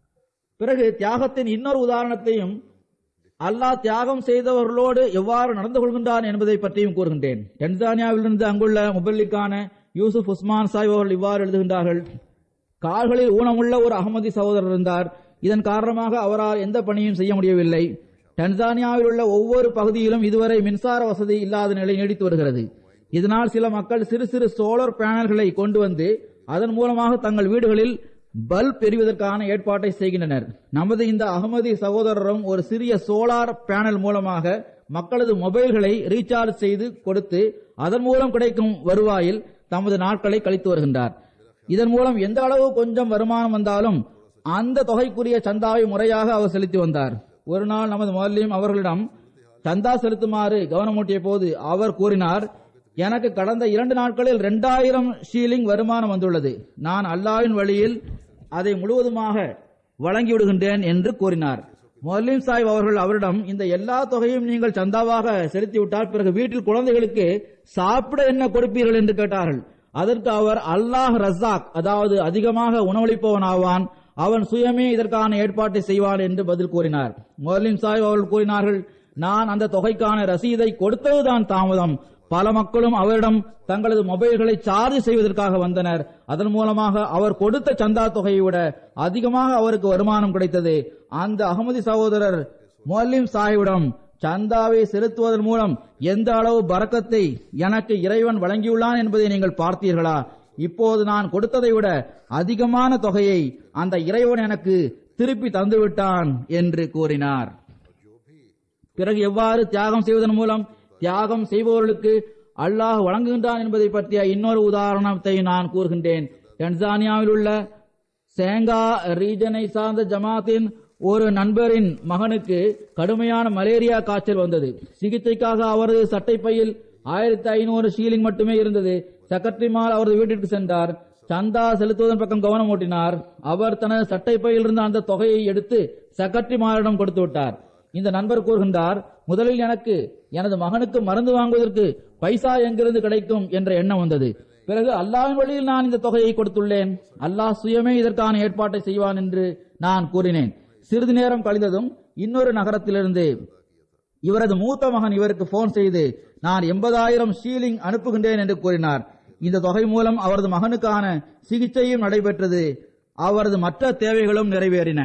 பிறகு தியாகத்தின் இன்னொரு உதாரணத்தையும் அல்லாஹ் தியாகம் செய்தவர்களோடு எவ்வாறு நடந்து கொள்கின்றான் என்பதை பற்றியும் கூறுகின்றேன் டென்சானியாவிலிருந்து அங்குள்ள முபல்லிக்கான யூசுப் உஸ்மான் சாஹிப் அவர்கள் இவ்வாறு எழுதுகின்றார்கள் கால்களில் ஊனமுள்ள ஒரு அகமதி சகோதரர் இருந்தார் இதன் காரணமாக அவரால் எந்த பணியும் செய்ய முடியவில்லை டன்சானியாவில் உள்ள ஒவ்வொரு பகுதியிலும் இதுவரை மின்சார வசதி இல்லாத நிலை நீடித்து வருகிறது இதனால் சில மக்கள் சிறு சிறு சோலார் பேனல்களை கொண்டு வந்து அதன் மூலமாக தங்கள் வீடுகளில் பல்ப் எரிவதற்கான ஏற்பாட்டை செய்கின்றனர் நமது இந்த அகமதி சகோதரரும் ஒரு சிறிய சோலார் பேனல் மூலமாக மக்களது மொபைல்களை ரீசார்ஜ் செய்து கொடுத்து அதன் மூலம் கிடைக்கும் வருவாயில் தமது நாட்களை கழித்து வருகின்றார் இதன் மூலம் எந்த அளவு கொஞ்சம் வருமானம் வந்தாலும் அந்த தொகைக்குரிய சந்தாவை முறையாக அவர் செலுத்தி வந்தார் ஒரு நாள் நமது முதலியும் அவர்களிடம் சந்தா செலுத்துமாறு கவனமூட்டிய போது அவர் கூறினார் எனக்கு கடந்த இரண்டு நாட்களில் இரண்டாயிரம் ஷீலிங் வருமானம் வந்துள்ளது நான் அல்லாவின் வழியில் அதை முழுவதுமாக வழங்கி விடுகின்றேன் என்று கூறினார் மொல்லிம் சாஹிப் அவர்கள் அவரிடம் இந்த எல்லா தொகையும் நீங்கள் சந்தாவாக செலுத்திவிட்டால் பிறகு வீட்டில் குழந்தைகளுக்கு சாப்பிட என்ன கொடுப்பீர்கள் என்று கேட்டார்கள் அதற்கு அவர் அல்லாஹ் ரஸாக் அதாவது அதிகமாக உணவளிப்பவன் ஆவான் அவன் சுயமே இதற்கான ஏற்பாட்டை செய்வான் என்று பதில் கூறினார் மொர்லிம் சாஹிப் அவர்கள் கூறினார்கள் நான் அந்த தொகைக்கான ரசீதை கொடுத்ததுதான் தாமதம் பல மக்களும் அவரிடம் தங்களது மொபைல்களை சார்ஜ் செய்வதற்காக வந்தனர் அதன் மூலமாக அவர் கொடுத்த சந்தா தொகையை விட அதிகமாக அவருக்கு வருமானம் கிடைத்தது அந்த அகமதி சகோதரர் மொல்லிம் சாஹிபிடம் சந்தாவை செலுத்துவதன் மூலம் எந்த அளவு பறக்கத்தை எனக்கு இறைவன் வழங்கியுள்ளான் என்பதை நீங்கள் பார்த்தீர்களா இப்போது நான் கொடுத்ததை விட அதிகமான தொகையை அந்த இறைவன் எனக்கு திருப்பி தந்துவிட்டான் என்று கூறினார் பிறகு எவ்வாறு தியாகம் செய்வதன் மூலம் தியாகம் செய்பவர்களுக்கு அல்லாஹ் வழங்குகின்றான் என்பதை பற்றிய இன்னொரு உதாரணத்தை நான் கூறுகின்றேன் டன்சானியாவில் உள்ள சேங்கா ரீஜனை சார்ந்த ஜமாத்தின் ஒரு நண்பரின் மகனுக்கு கடுமையான மலேரியா காய்ச்சல் வந்தது சிகிச்சைக்காக அவரது சட்டைப்பையில் ஆயிரத்தி ஐநூறு ஷீலிங் மட்டுமே இருந்தது செக்ரட்டரிமால் அவரது வீட்டிற்கு சென்றார் சந்தா செலுத்துவதன் பக்கம் கவனம் ஓட்டினார் அவர் தனது சட்டைப்பையில் இருந்த அந்த தொகையை எடுத்து செக்ரட்டரிமாரிடம் கொடுத்து விட்டார் இந்த நண்பர் கூறுகின்றார் முதலில் எனக்கு எனது மகனுக்கு மருந்து வாங்குவதற்கு பைசா எங்கிருந்து கிடைக்கும் என்ற எண்ணம் வந்தது பிறகு அல்லாஹ்வின் வழியில் நான் இந்த தொகையை கொடுத்துள்ளேன் அல்லாஹ் சுயமே இதற்கான ஏற்பாட்டை செய்வான் என்று நான் கூறினேன் சிறிது நேரம் கழிந்ததும் இன்னொரு நகரத்திலிருந்து இவரது மூத்த மகன் இவருக்கு போன் செய்து நான் எண்பதாயிரம் ஷீலிங் அனுப்புகின்றேன் என்று கூறினார் இந்த தொகை மூலம் அவரது மகனுக்கான சிகிச்சையும் நடைபெற்றது அவரது மற்ற தேவைகளும் நிறைவேறின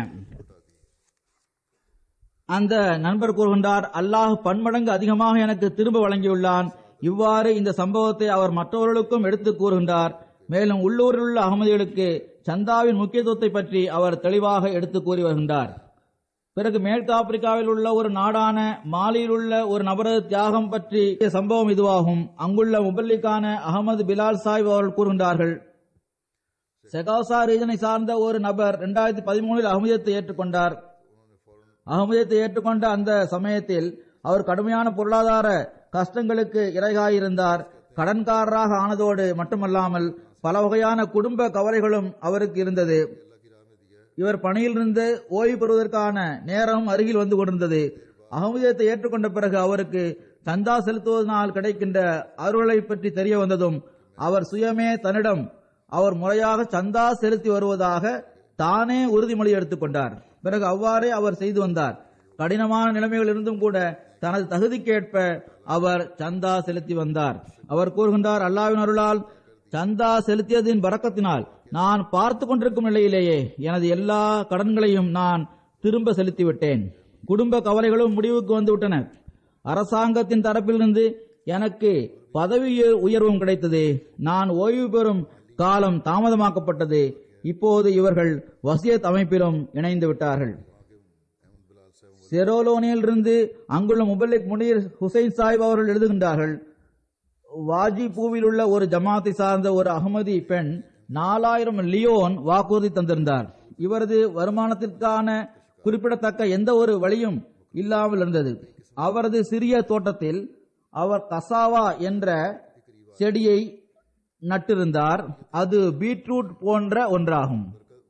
அந்த நண்பர் கூறுகின்றார் அல்லாஹ் பன்மடங்கு அதிகமாக எனக்கு திரும்ப வழங்கியுள்ளான் இவ்வாறு இந்த சம்பவத்தை அவர் மற்றவர்களுக்கும் எடுத்து கூறுகின்றார் மேலும் உள்ளூரில் உள்ள அகமதிகளுக்கு சந்தாவின் முக்கியத்துவத்தை பற்றி அவர் தெளிவாக எடுத்து கூறி வருகின்றார் பிறகு மேற்கு ஆப்பிரிக்காவில் உள்ள ஒரு நாடான மாலியில் உள்ள ஒரு நபரது தியாகம் பற்றி சம்பவம் இதுவாகும் அங்குள்ள முபல்லிக்கான அகமது பிலால் சாஹிப் அவர்கள் கூறுகின்றார்கள் செகாசா ரீஜனை சார்ந்த ஒரு நபர் இரண்டாயிரத்தி பதிமூணில் அகமதியத்தை ஏற்றுக்கொண்டார் அகமதியத்தை ஏற்றுக்கொண்ட அந்த சமயத்தில் அவர் கடுமையான பொருளாதார கஷ்டங்களுக்கு இரைகாயிருந்தார் கடன்காரராக ஆனதோடு மட்டுமல்லாமல் பல வகையான குடும்ப கவலைகளும் அவருக்கு இருந்தது இவர் பணியிலிருந்து ஓய்வு பெறுவதற்கான நேரம் அருகில் வந்து கொண்டிருந்தது அகமதியத்தை ஏற்றுக்கொண்ட பிறகு அவருக்கு சந்தா செலுத்துவதனால் கிடைக்கின்ற அருளை பற்றி தெரிய வந்ததும் அவர் சுயமே தன்னிடம் அவர் முறையாக சந்தா செலுத்தி வருவதாக தானே உறுதிமொழி எடுத்துக்கொண்டார் பிறகு அவ்வாறே அவர் செய்து வந்தார் கடினமான நிலைமைகள் இருந்தும் கூட தனது தகுதிக்கேற்ப அவர் சந்தா செலுத்தி வந்தார் அவர் கூறுகின்றார் அல்லாவின் அருளால் சந்தா செலுத்தியதின் பறக்கத்தினால் நான் பார்த்து கொண்டிருக்கும் நிலையிலேயே எனது எல்லா கடன்களையும் நான் திரும்ப செலுத்திவிட்டேன் குடும்ப கவலைகளும் முடிவுக்கு வந்துவிட்டன அரசாங்கத்தின் தரப்பிலிருந்து எனக்கு பதவி உயர்வும் கிடைத்தது நான் ஓய்வு பெறும் காலம் தாமதமாக்கப்பட்டது இப்போது இவர்கள் வசியத் அமைப்பிலும் இணைந்து விட்டார்கள் செரோலோனியில் இருந்து அங்குள்ள முபல்லிக் முனீர் ஹுசைன் சாஹிப் அவர்கள் எழுதுகின்றார்கள் வாஜிபூவில் உள்ள ஒரு ஜமாத்தை சார்ந்த ஒரு அகமதி பெண் நாலாயிரம் லியோன் வாக்குறுதி தந்திருந்தார் இவரது வருமானத்திற்கான குறிப்பிடத்தக்க எந்த ஒரு வழியும் இல்லாமல் இருந்தது அவரது சிறிய தோட்டத்தில் அவர் கசாவா என்ற செடியை நட்டிருந்தார் அது பீட்ரூட் போன்ற ஒன்றாகும்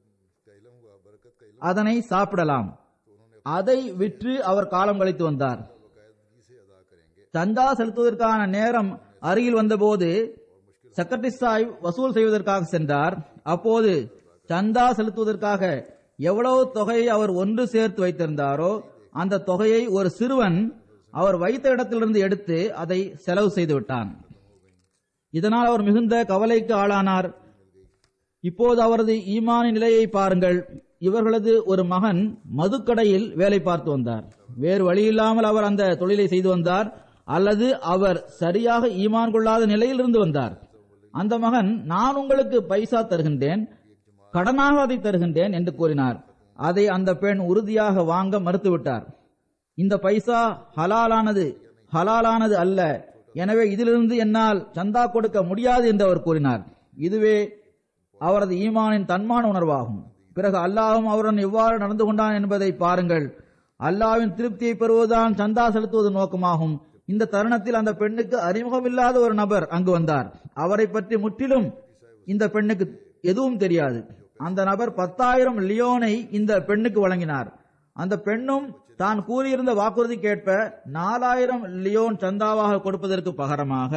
அதனை சாப்பிடலாம் அதை விற்று அவர் காலம் கழித்து வந்தார் சந்தா செலுத்துவதற்கான நேரம் அருகில் வந்தபோது செக்ரட்டரி சாஹிப் வசூல் செய்வதற்காக சென்றார் அப்போது சந்தா செலுத்துவதற்காக எவ்வளவு தொகையை அவர் ஒன்று சேர்த்து வைத்திருந்தாரோ அந்த தொகையை ஒரு சிறுவன் அவர் வைத்த இடத்திலிருந்து எடுத்து அதை செலவு செய்து விட்டான் இதனால் அவர் மிகுந்த கவலைக்கு ஆளானார் இப்போது அவரது ஈமானின் நிலையை பாருங்கள் இவர்களது ஒரு மகன் மதுக்கடையில் வேலை பார்த்து வந்தார் வேறு வழியில்லாமல் அவர் அந்த தொழிலை செய்து வந்தார் அல்லது அவர் சரியாக ஈமான் கொள்ளாத நிலையில் இருந்து வந்தார் அந்த மகன் நான் உங்களுக்கு பைசா தருகின்றேன் கடனாக அதை தருகின்றேன் என்று கூறினார் அதை அந்த பெண் உறுதியாக வாங்க மறுத்துவிட்டார் இந்த பைசா ஹலாலானது ஹலாலானது அல்ல எனவே இதிலிருந்து என்னால் சந்தா கொடுக்க முடியாது என்று அவர் கூறினார் இதுவே அவரது ஈமானின் தன்மான உணர்வாகும் பிறகு அல்லாஹும் அவருடன் எவ்வாறு நடந்து கொண்டான் என்பதை பாருங்கள் அல்லாவின் திருப்தியை பெறுவதுதான் சந்தா செலுத்துவது நோக்கமாகும் இந்த தருணத்தில் அந்த பெண்ணுக்கு அறிமுகமில்லாத ஒரு நபர் அங்கு வந்தார் அவரை பற்றி முற்றிலும் இந்த பெண்ணுக்கு எதுவும் தெரியாது அந்த நபர் பத்தாயிரம் லியோனை இந்த பெண்ணுக்கு வழங்கினார் அந்த பெண்ணும் தான் கூறியிருந்த வாக்குறுதிக்கேற்ப நாலாயிரம் லியோன் சந்தாவாக கொடுப்பதற்கு பகரமாக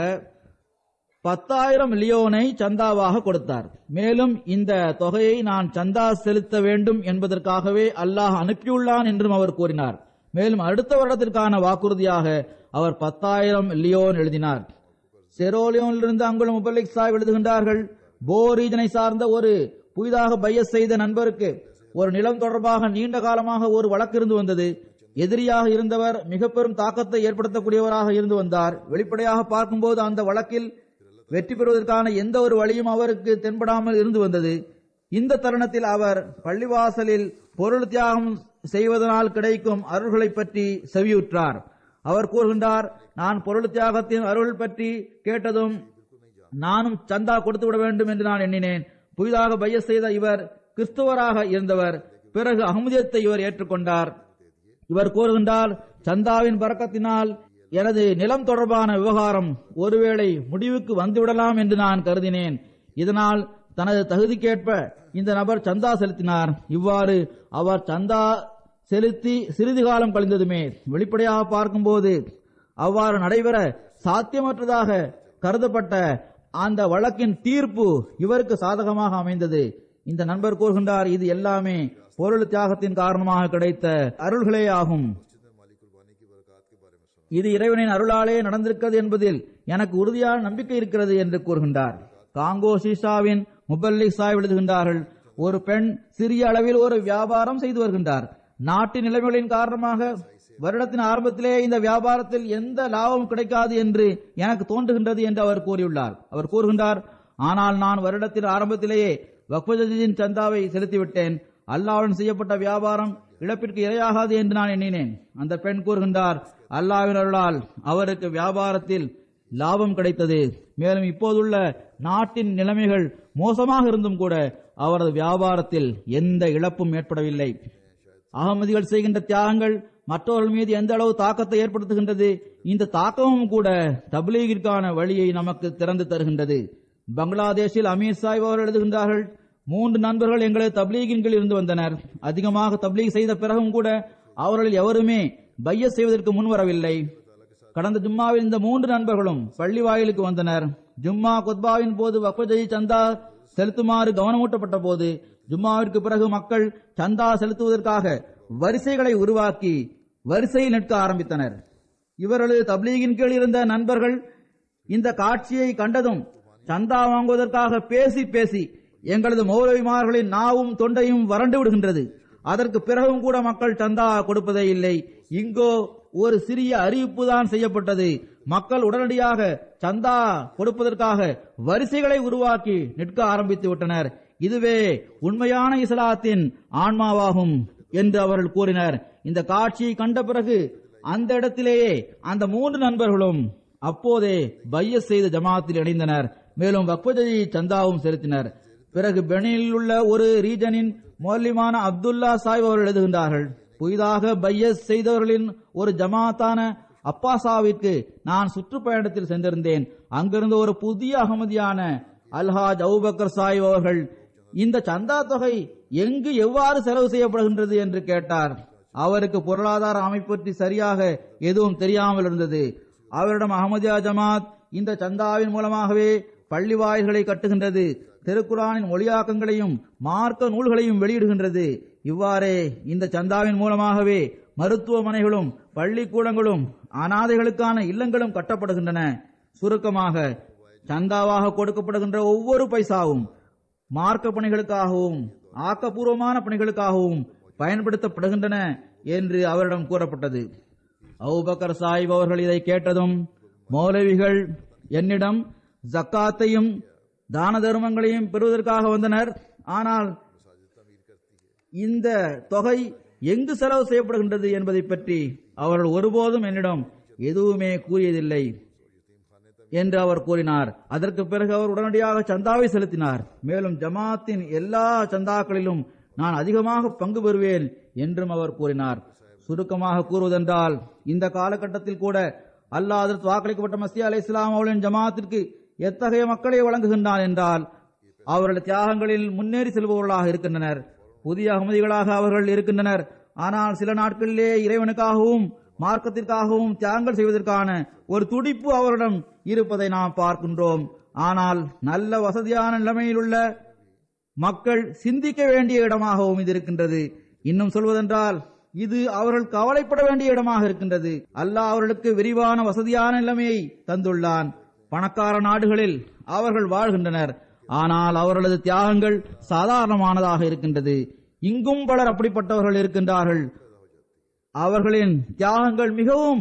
பத்தாயிரம் லியோனை சந்தாவாக கொடுத்தார் மேலும் இந்த தொகையை நான் சந்தா செலுத்த வேண்டும் என்பதற்காகவே அல்லாஹ் அனுப்பியுள்ளான் என்றும் அவர் கூறினார் மேலும் அடுத்த வருடத்திற்கான வாக்குறுதியாக அவர் பத்தாயிரம் லியோன் எழுதினார் செரோலியோனிலிருந்து அங்குள்ள முபல்லிக் சாஹிப் எழுதுகின்றார்கள் போ ரீஜனை சார்ந்த ஒரு புதிதாக பையஸ் செய்த நண்பருக்கு ஒரு நிலம் தொடர்பாக நீண்ட காலமாக ஒரு வழக்கு இருந்து வந்தது எதிரியாக இருந்தவர் மிக பெரும் தாக்கத்தை ஏற்படுத்தக்கூடியவராக இருந்து வந்தார் வெளிப்படையாக பார்க்கும்போது அந்த வழக்கில் வெற்றி பெறுவதற்கான எந்த ஒரு வழியும் அவருக்கு தென்படாமல் இருந்து வந்தது இந்த தருணத்தில் அவர் பள்ளிவாசலில் பொருள் தியாகம் செய்வதனால் கிடைக்கும் அருள்களை பற்றி செவியுற்றார் அவர் கூறுகின்றார் நான் பொருள் தியாகத்தின் அருள் பற்றி கேட்டதும் நானும் சந்தா கொடுத்து விட வேண்டும் என்று நான் எண்ணினேன் புதிதாக பைய செய்த இவர் கிறிஸ்துவராக இருந்தவர் பிறகு அகமதியத்தை இவர் ஏற்றுக்கொண்டார் இவர் கூறுகின்றார் சந்தாவின் பறக்கத்தினால் எனது நிலம் தொடர்பான விவகாரம் ஒருவேளை முடிவுக்கு வந்துவிடலாம் என்று நான் கருதினேன் இதனால் தனது தகுதிக்கேற்ப இந்த நபர் சந்தா செலுத்தினார் இவ்வாறு அவர் சந்தா செலுத்தி சிறிது காலம் கழிந்ததுமே வெளிப்படையாக பார்க்கும்போது அவ்வாறு நடைபெற சாத்தியமற்றதாக கருதப்பட்ட அந்த வழக்கின் தீர்ப்பு இவருக்கு சாதகமாக அமைந்தது இந்த நண்பர் கூறுகின்றார் இது எல்லாமே பொருள் தியாகத்தின் காரணமாக கிடைத்த அருள்களே ஆகும் இது இறைவனின் அருளாலே நடந்திருக்கிறது என்பதில் எனக்கு உறுதியான நம்பிக்கை இருக்கிறது என்று கூறுகின்றார் காங்கோ சீஷாவின் முபல்லிக் சாய் எழுதுகின்றார்கள் ஒரு பெண் சிறிய அளவில் ஒரு வியாபாரம் செய்து வருகின்றார் நாட்டின் நிலைமைகளின் காரணமாக வருடத்தின் ஆரம்பத்திலே இந்த வியாபாரத்தில் எந்த லாபமும் கிடைக்காது என்று எனக்கு தோன்றுகின்றது என்று அவர் கூறியுள்ளார் அவர் கூறுகின்றார் ஆனால் நான் வருடத்தின் ஆரம்பத்திலேயே வக்ஃபஜின் சந்தாவை செலுத்திவிட்டேன் அல்லாவுடன் செய்யப்பட்ட வியாபாரம் இழப்பிற்கு இரையாகாது என்று நான் எண்ணினேன் அந்த பெண் கூறுகின்றார் அல்லாவின் அருளால் அவருக்கு வியாபாரத்தில் லாபம் கிடைத்தது மேலும் இப்போதுள்ள நாட்டின் நிலைமைகள் மோசமாக இருந்தும் கூட அவரது வியாபாரத்தில் எந்த இழப்பும் ஏற்படவில்லை அகமதிகள் செய்கின்ற தியாகங்கள் மற்றவர்கள் மீது எந்த அளவு தாக்கத்தை ஏற்படுத்துகின்றது இந்த தாக்கமும் கூட தப்லீகிற்கான வழியை நமக்கு திறந்து தருகின்றது பங்களாதேஷில் அமீர் சாஹிப் அவர்கள் எழுதுகின்றார்கள் மூன்று நண்பர்கள் எங்களது தப்லீகின் கீழ் இருந்து வந்தனர் அதிகமாக தப்லீக் செய்த பிறகும் கூட அவர்களில் எவருமே பைய செய்வதற்கு முன்வரவில்லை கடந்த ஜும்மாவில் இந்த மூன்று நண்பர்களும் பள்ளி வாயிலுக்கு வந்தனர் ஜும்மா குத்பாவின் போது வக்ஃபஜி சந்தா செலுத்துமாறு கவனமூட்டப்பட்ட போது ஜும்மாவிற்கு பிறகு மக்கள் சந்தா செலுத்துவதற்காக வரிசைகளை உருவாக்கி வரிசையில் நிற்க ஆரம்பித்தனர் இவர்களது தப்லீகின் கீழ் இருந்த நண்பர்கள் இந்த காட்சியை கண்டதும் சந்தா வாங்குவதற்காக பேசி பேசி எங்களது மௌலவிமார்களின் நாவும் தொண்டையும் வறண்டு விடுகின்றது அதற்கு பிறகும் கூட மக்கள் சந்தா கொடுப்பதே இல்லை இங்கோ ஒரு சிறிய அறிவிப்பு தான் செய்யப்பட்டது மக்கள் உடனடியாக சந்தா கொடுப்பதற்காக வரிசைகளை உருவாக்கி நிற்க ஆரம்பித்து விட்டனர் இதுவே உண்மையான இஸ்லாத்தின் ஆன்மாவாகும் என்று அவர்கள் கூறினர் இந்த காட்சியை கண்ட பிறகு அந்த இடத்திலேயே அந்த மூன்று நண்பர்களும் அப்போதே பைய செய்த ஜமாத்தில் இணைந்தனர் மேலும் வக்ஃபஜி சந்தாவும் செலுத்தினர் பிறகு பெனில் உள்ள ஒரு ரீஜனின் மௌலிமான அப்துல்லா சாஹிப் அவர்கள் எழுதுகின்றார்கள் புதிதாக பையஸ் செய்தவர்களின் ஒரு ஜமாத்தான அப்பாசாவிற்கு நான் சுற்றுப்பயணத்தில் சென்றிருந்தேன் அங்கிருந்து ஒரு புதிய அகமதியான அல்ஹாஜ் அவுபக்கர் சாஹிப் அவர்கள் இந்த சந்தா தொகை எங்கு எவ்வாறு செலவு செய்யப்படுகின்றது என்று கேட்டார் அவருக்கு பொருளாதார அமைப்பு பற்றி சரியாக எதுவும் தெரியாமல் இருந்தது அவரிடம் அகமதியா ஜமாத் இந்த சந்தாவின் மூலமாகவே பள்ளி வாயில்களை கட்டுகின்றது திருக்குறானின் மொழியாக்கங்களையும் மார்க்க நூல்களையும் வெளியிடுகின்றது இவ்வாறே இந்த சந்தாவின் மூலமாகவே மருத்துவமனைகளும் பள்ளிக்கூடங்களும் அனாதைகளுக்கான இல்லங்களும் கட்டப்படுகின்றன சுருக்கமாக சந்தாவாக கொடுக்கப்படுகின்ற ஒவ்வொரு பைசாவும் மார்க்க பணிகளுக்காகவும் ஆக்கப்பூர்வமான பணிகளுக்காகவும் பயன்படுத்தப்படுகின்றன என்று அவரிடம் கூறப்பட்டது அவுபக்கர் சாஹிப் அவர்கள் இதை கேட்டதும் மௌலவிகள் என்னிடம் ஜக்காத்தையும் தான தர்மங்களையும் பெறுவதற்காக வந்தனர் ஆனால் இந்த தொகை எங்கு செலவு செய்யப்படுகின்றது என்பதை பற்றி அவர்கள் ஒருபோதும் என்னிடம் எதுவுமே கூறியதில்லை என்று அவர் கூறினார் அதற்கு பிறகு அவர் உடனடியாக சந்தாவை செலுத்தினார் மேலும் ஜமாத்தின் எல்லா சந்தாக்களிலும் நான் அதிகமாக பங்கு பெறுவேன் என்றும் அவர் கூறினார் சுருக்கமாக கூறுவதென்றால் இந்த காலகட்டத்தில் கூட அல்லாஹ் அதற்கு வாக்களிக்கப்பட்ட மசியா அலை இஸ்லாம் அவர்களின் ஜமாத்திற்கு எத்தகைய மக்களை வழங்குகின்றான் என்றால் அவர்கள் தியாகங்களில் முன்னேறி செல்பவர்களாக இருக்கின்றனர் புதிய அகமதிகளாக அவர்கள் இருக்கின்றனர் ஆனால் சில நாட்களிலே இறைவனுக்காகவும் மார்க்கத்திற்காகவும் தியாகங்கள் செய்வதற்கான ஒரு துடிப்பு அவரிடம் இருப்பதை நாம் பார்க்கின்றோம் ஆனால் நல்ல வசதியான நிலைமையில் உள்ள மக்கள் சிந்திக்க வேண்டிய இடமாகவும் இது இருக்கின்றது இன்னும் சொல்வதென்றால் இது அவர்கள் கவலைப்பட வேண்டிய இடமாக இருக்கின்றது அல்லாஹ் அவர்களுக்கு விரிவான வசதியான நிலைமையை தந்துள்ளான் பணக்கார நாடுகளில் அவர்கள் வாழ்கின்றனர் ஆனால் அவர்களது தியாகங்கள் சாதாரணமானதாக இருக்கின்றது இங்கும் பலர் அப்படிப்பட்டவர்கள் இருக்கின்றார்கள் அவர்களின் தியாகங்கள் மிகவும்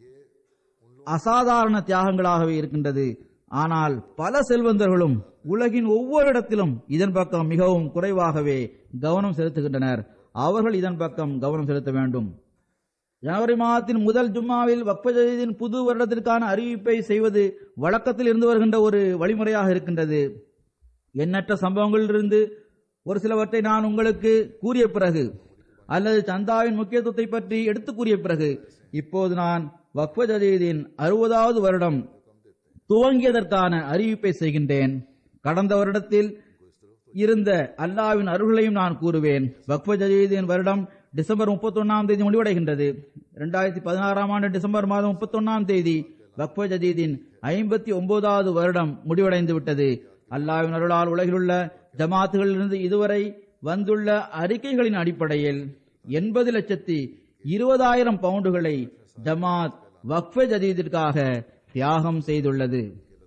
அசாதாரண தியாகங்களாகவே இருக்கின்றது ஆனால் பல செல்வந்தர்களும் உலகின் ஒவ்வொரு இடத்திலும் இதன் பக்கம் மிகவும் குறைவாகவே கவனம் செலுத்துகின்றனர் அவர்கள் இதன் பக்கம் கவனம் செலுத்த வேண்டும் ஜனவரி மாதத்தின் முதல் ஜும்மாவில் வக்பஜதீதின் புது வருடத்திற்கான அறிவிப்பை செய்வது வழக்கத்தில் இருந்து வருகின்ற ஒரு வழிமுறையாக இருக்கின்றது எண்ணற்ற சம்பவங்களிலிருந்து ஒரு சிலவற்றை நான் உங்களுக்கு கூறிய பிறகு அல்லது சந்தாவின் முக்கியத்துவத்தை பற்றி எடுத்து கூறிய பிறகு இப்போது நான் வக்ஃப ஜதீதின் அறுபதாவது வருடம் துவங்கியதற்கான அறிவிப்பை செய்கின்றேன் கடந்த வருடத்தில் இருந்த அல்லாவின் அருள்களையும் நான் கூறுவேன் வக்ஃப ஜதீதின் வருடம் டிசம்பர் 31 தேதி முடிவடைகின்றது 2016 பதினாறாம் ஆண்டு டிசம்பர் மாதம் 31 தேதி வக்ஃப ஜதீதின் ஐம்பத்தி ஒன்பதாவது வருடம் முடிவடைந்து விட்டது அல்லாவின் அருளால் உலகிலுள்ள ஜமாத்துகளிலிருந்து இதுவரை வந்துள்ள அறிக்கைகளின் அடிப்படையில் எண்பது லட்சத்தி இருபதாயிரம் பவுண்டுகளை ஜமாத் வக்ஃப ஜதீதிற்காக தியாகம் செய்துள்ளது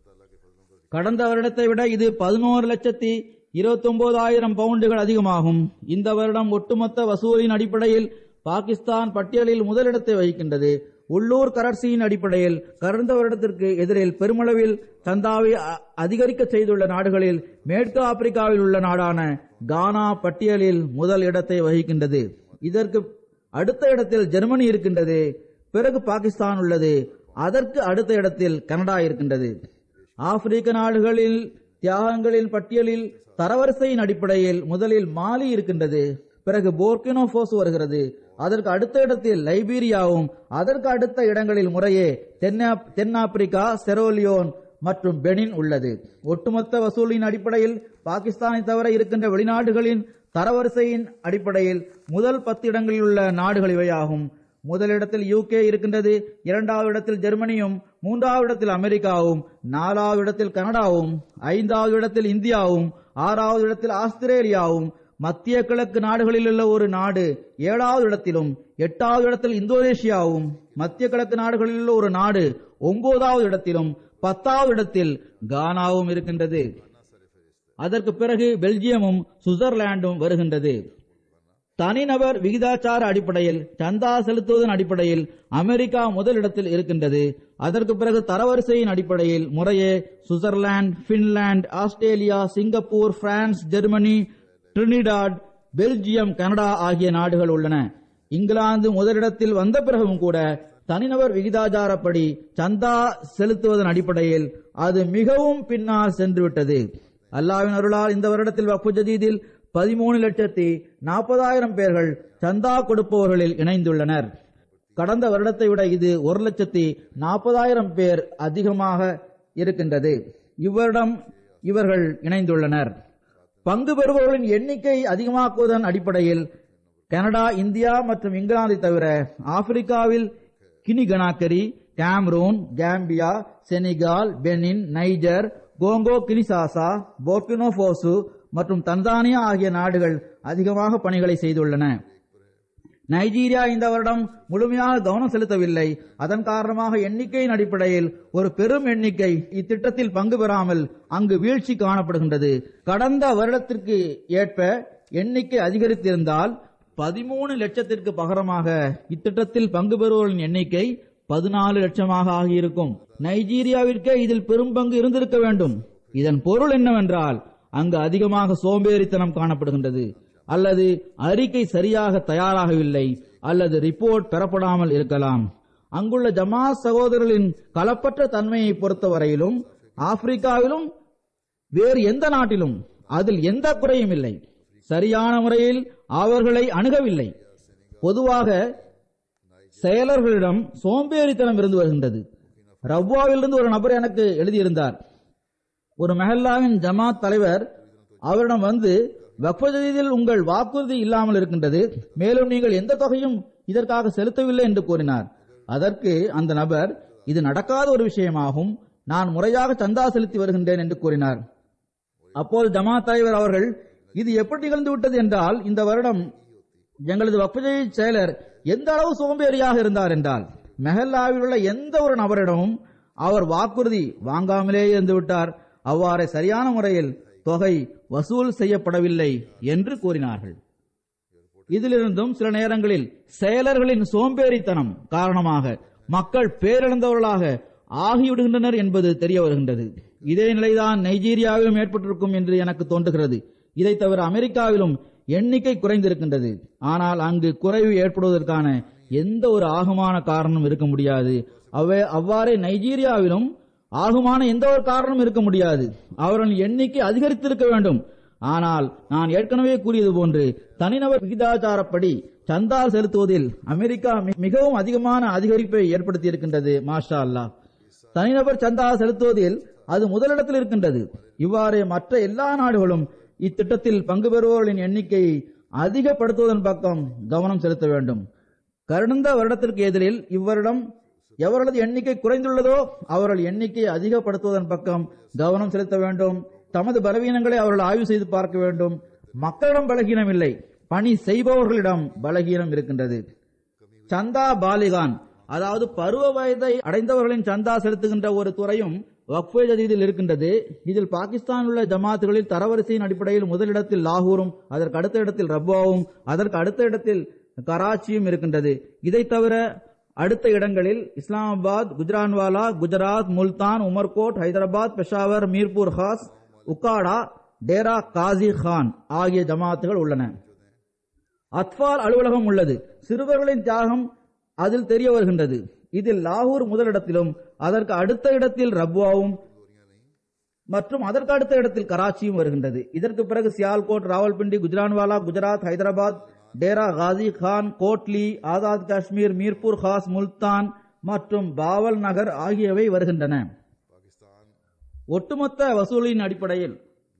கடந்த வருடத்தை விட இது பதினோரு லட்சத்தி இருபத்தி ஒன்பதாயிரம் பவுண்டுகள் அதிகமாகும் இந்த வருடம் ஒட்டுமொத்த வசூலின் அடிப்படையில் பாகிஸ்தான் பட்டியலில் முதலிடத்தை வகிக்கின்றது உள்ளூர் கரன்சியின் அடிப்படையில் கடந்த வருடத்திற்கு எதிரில் பெருமளவில் சந்தாவை அ- அதிகரிக்க செய்துள்ள நாடுகளில் மேற்கு ஆப்பிரிக்காவில் உள்ள நாடான கானா பட்டியலில் முதல் இடத்தை வகிக்கின்றது இதற்கு அடுத்த இடத்தில் ஜெர்மனி இருக்கின்றது பிறகு பாகிஸ்தான் உள்ளது அதற்கு அடுத்த இடத்தில் கனடா இருக்கின்றது ஆப்பிரிக்க நாடுகளில் தியாகங்களின் பட்டியலில் தரவரிசையின் அடிப்படையில் முதலில் மாலி இருக்கின்றது பிறகு போர்கினோ போஸ் வருகிறது அதற்கு அடுத்த இடத்தில் லைபீரியாவும் அதற்கு அடுத்த இடங்களில் முறையே தென்னா- தென்னாப்பிரிக்கா செரோலியோன் மற்றும் பெனின் உள்ளது ஒட்டுமொத்த வசூலின் அடிப்படையில் பாகிஸ்தானை தவிர இருக்கின்ற வெளிநாடுகளின் தரவரிசையின் அடிப்படையில் முதல் பத்து இடங்களில் உள்ள நாடுகள் இவையாகும் முதலிடத்தில் யூகே இருக்கின்றது இரண்டாவது இடத்தில் ஜெர்மனியும் மூன்றாவது இடத்தில் அமெரிக்காவும் நாலாவது இடத்தில் கனடாவும் ஐந்தாவது இடத்தில் இந்தியாவும் ஆறாவது இடத்தில் ஆஸ்திரேலியாவும் மத்திய கிழக்கு நாடுகளில் உள்ள ஒரு நாடு ஏழாவது இடத்திலும் எட்டாவது இடத்தில் இந்தோனேஷியாவும் மத்திய கிழக்கு நாடுகளில் உள்ள ஒரு நாடு ஒன்பதாவது இடத்திலும் பத்தாவது இடத்தில் கானாவும் இருக்கின்றது அதற்கு பிறகு பெல்ஜியமும் சுவிட்சர்லாந்தும் வருகின்றது தனிநபர் விகிதாச்சார அடிப்படையில் சந்தா செலுத்துவதன் அடிப்படையில் அமெரிக்கா முதலிடத்தில் இருக்கின்றது அதற்கு பிறகு தரவரிசையின் அடிப்படையில் முறையே Switzerland Finland Australia Singapore France Germany Trinidad Belgium Canada ஆகிய நாடுகள் உள்ளன இங்கிலாந்து முதலிடத்தில் வந்த பிறகும் கூட தனிநபர் விகிதாச்சாரப்படி சந்தா செலுத்துவதன் அடிப்படையில் அது மிகவும் பின்னால் சென்றுவிட்டது அல்லாவின் அருளால் இந்த வருடத்தில் வக்ஃபு ஜதீதில் பதிமூணு லட்சத்தி நாற்பதாயிரம் பேர்கள் சந்தா கொடுப்பவர்களில் இணைந்துள்ளனர் கடந்த வருடத்தை விட இது ஒரு லட்சத்தி நாற்பதாயிரம் பேர் அதிகமாக இருக்கின்றது இவ்வருடம் இவர்கள் இணைந்துள்ளனர் பங்கு பெறுபவர்களின் எண்ணிக்கை அதிகமாக்குவதன் அடிப்படையில் கனடா இந்தியா மற்றும் இங்கிலாந்தை தவிர ஆப்பிரிக்காவில் Guinea Conakry Cameroon Gambia Senegal Benin Niger Congo Kinshasa Burkina Faso மற்றும் தன்சானியா ஆகிய நாடுகள் அதிகமாக பணிகளை செய்துள்ளன நைஜீரியா இந்த வருடம் முழுமையாக கவனம் செலுத்தவில்லை அதன் காரணமாக எண்ணிக்கையின் அடிப்படையில் ஒரு பெரும் எண்ணிக்கை இத்திட்டத்தில் பங்கு பெறாமல் அங்கு வீழ்ச்சி காணப்படுகின்றது கடந்த வருடத்திற்கு ஏற்ப எண்ணிக்கை அதிகரித்திருந்தால் பதிமூணு லட்சத்திற்கு பகரமாக இத்திட்டத்தில் பங்கு பெறுவோரின் எண்ணிக்கை பதினாலு லட்சமாக ஆகியிருக்கும் நைஜீரியாவிற்கே இதில் பெரும் பங்கு இருந்திருக்க வேண்டும் இதன் பொருள் என்னவென்றால் அங்கு அதிகமாக சோம்பேறித்தனம் காணப்படுகின்றது அல்லது அறிக்கை சரியாக தயாராகவில்லை அல்லது ரிப்போர்ட் பெறப்படாமல் இருக்கலாம் அங்குள்ள ஜமாத் சகோதரர்களின் களப்பற்ற தன்மையை பொறுத்தவரையிலும் ஆப்பிரிக்காவிலும் வேறு எந்த நாட்டிலும் அதில் எந்த குறையும் இல்லை சரியான முறையில் அவர்களை அணுகவில்லை பொதுவாக செயலர்களிடம் சோம்பேறித்தனம் இருந்து வருகின்றது ரவ்வாவிலிருந்து ஒரு நபர் எனக்கு எழுதியிருந்தார் ஒரு மெஹல்லாவின் ஜமாத் தலைவர் அவரிடம் வந்து வக்ஃபஜதீதில் உங்கள் வாக்குறுதி இல்லாமல் இருக்கின்றது மேலும் நீங்கள் எந்த தொகையும் இதற்காக செலுத்தவில்லை என்று கூறினார் அதற்கு அந்த நபர் இது நடக்காத ஒரு விஷயமாகும் நான் முறையாக சந்தா செலுத்தி வருகின்றேன் என்று கூறினார் அப்போது ஜமாத் தலைவர் அவர்கள் இது எப்படி நிகழ்ந்து விட்டது என்றால் இந்த வருடம் எங்களது வக்ஃபஜை செயலர் எந்த அளவு சோம்பேறியாக இருந்தார் என்றால் மெஹல்லாவில் உள்ள எந்த ஒரு நபரிடமும் அவர் வாக்குறுதி வாங்காமலே இருந்து விட்டார் அவ்வாறே சரியான முறையில் தொகை வசூல் செய்யப்படவில்லை என்று கூறினார்கள் இதிலிருந்தும் சில நேரங்களில் செயலர்களின் சோம்பேறித்தனம் காரணமாக மக்கள் பேரிழந்தவர்களாக ஆகிவிடுகின்றனர் என்பது தெரிய வருகின்றது இதே நிலைதான் நைஜீரியாவிலும் ஏற்பட்டிருக்கும் என்று எனக்கு தோன்றுகிறது இதை தவிர அமெரிக்காவிலும் எண்ணிக்கை குறைந்திருக்கின்றது ஆனால் அங்கு குறைவு ஏற்படுவதற்கான எந்த ஒரு ஆகுமான காரணம் இருக்க முடியாது அவ்வே அவ்வாறே நைஜீரியாவிலும் ஆகுமான எந்த ஒரு காரணமும் இருக்க முடியாது அவர்களின் எண்ணிக்கை அதிகரித்திருக்க வேண்டும் ஆனால் நான் ஏற்கனவே கூறியது போன்று தனிநபர் விகிதாச்சாரப்படி சந்தா செலுத்துவதில் அமெரிக்கா மி- மிகவும் அதிகமான அதிகரிப்பை ஏற்படுத்தியிருக்கின்றது மாஷா அல்லாஹ் தனிநபர் சந்தா செலுத்துவதில் அது முதலிடத்தில் இருக்கின்றது இவ்வாறு மற்ற எல்லா நாடுகளும் இத்திட்டத்தில் பங்கு பெறுபவர்களின் எண்ணிக்கையை அதிகப்படுத்துவதன் பக்கம் கவனம் செலுத்த வேண்டும் கடந்த வருடத்திற்கு எதிரில் இவ்வருடம் எவர்களது எண்ணிக்கை குறைந்துள்ளதோ அவர்கள் எண்ணிக்கையை அதிகப்படுத்துவதன் பக்கம் கவனம் செலுத்த வேண்டும் தமது பலவீனங்களை அவர்கள் ஆய்வு செய்து பார்க்க வேண்டும் மக்களிடம் பலகீனம் இல்லை பணி செய்பவர்களிடம் பலகீனம் இருக்கின்றது சந்தா பாலிகான் அதாவது பருவ வயதை அடைந்தவர்களின் சந்தா செலுத்துகின்ற ஒரு துறையும் வக்ஃபே ஜதீதில் இருக்கின்றது இதில் பாகிஸ்தான் உள்ள ஜமாத்துகளில் தரவரிசையின் அடிப்படையில் முதலிடத்தில் லாகூரும் அதற்கு அடுத்த இடத்தில் ரப்வாவும் அதற்கு அடுத்த இடத்தில் கராச்சியும் இருக்கின்றது இதை தவிர அடுத்த இடங்களில் இஸ்லாமாபாத் குஜ்ரான்வாலா குஜராத் முல்தான் உமர்கோட் ஹைதராபாத் பெஷாவர் மீர்பூர் ஹாஸ் உக்காடா டேரா காசி கான் ஆகிய ஜமாத்துகள் உள்ளன அத்பால் அலுவலகம் உள்ளது சிறுவர்களின் தியாகம் அதில் தெரிய வருகின்றது இதில் லாகூர் முதலிடத்திலும் அதற்கு அடுத்த இடத்தில் ரப்வாவும் மற்றும் அதற்கு அடுத்த இடத்தில் கராச்சியும் வருகின்றது இதற்கு பிறகு சியால்கோட் ராவல்பிண்டி குஜ்ரான்வாலா குஜராத் ஹைதராபாத் டேரா காசி கான் கோட்லி ஆசாத் காஷ்மீர் மீர்பூர் ஹாஸ் முல்தான் மற்றும் பாவல் நகர் ஆகியவை வருகின்றன ஒட்டுமொத்த வசூலின் அடிப்படையில்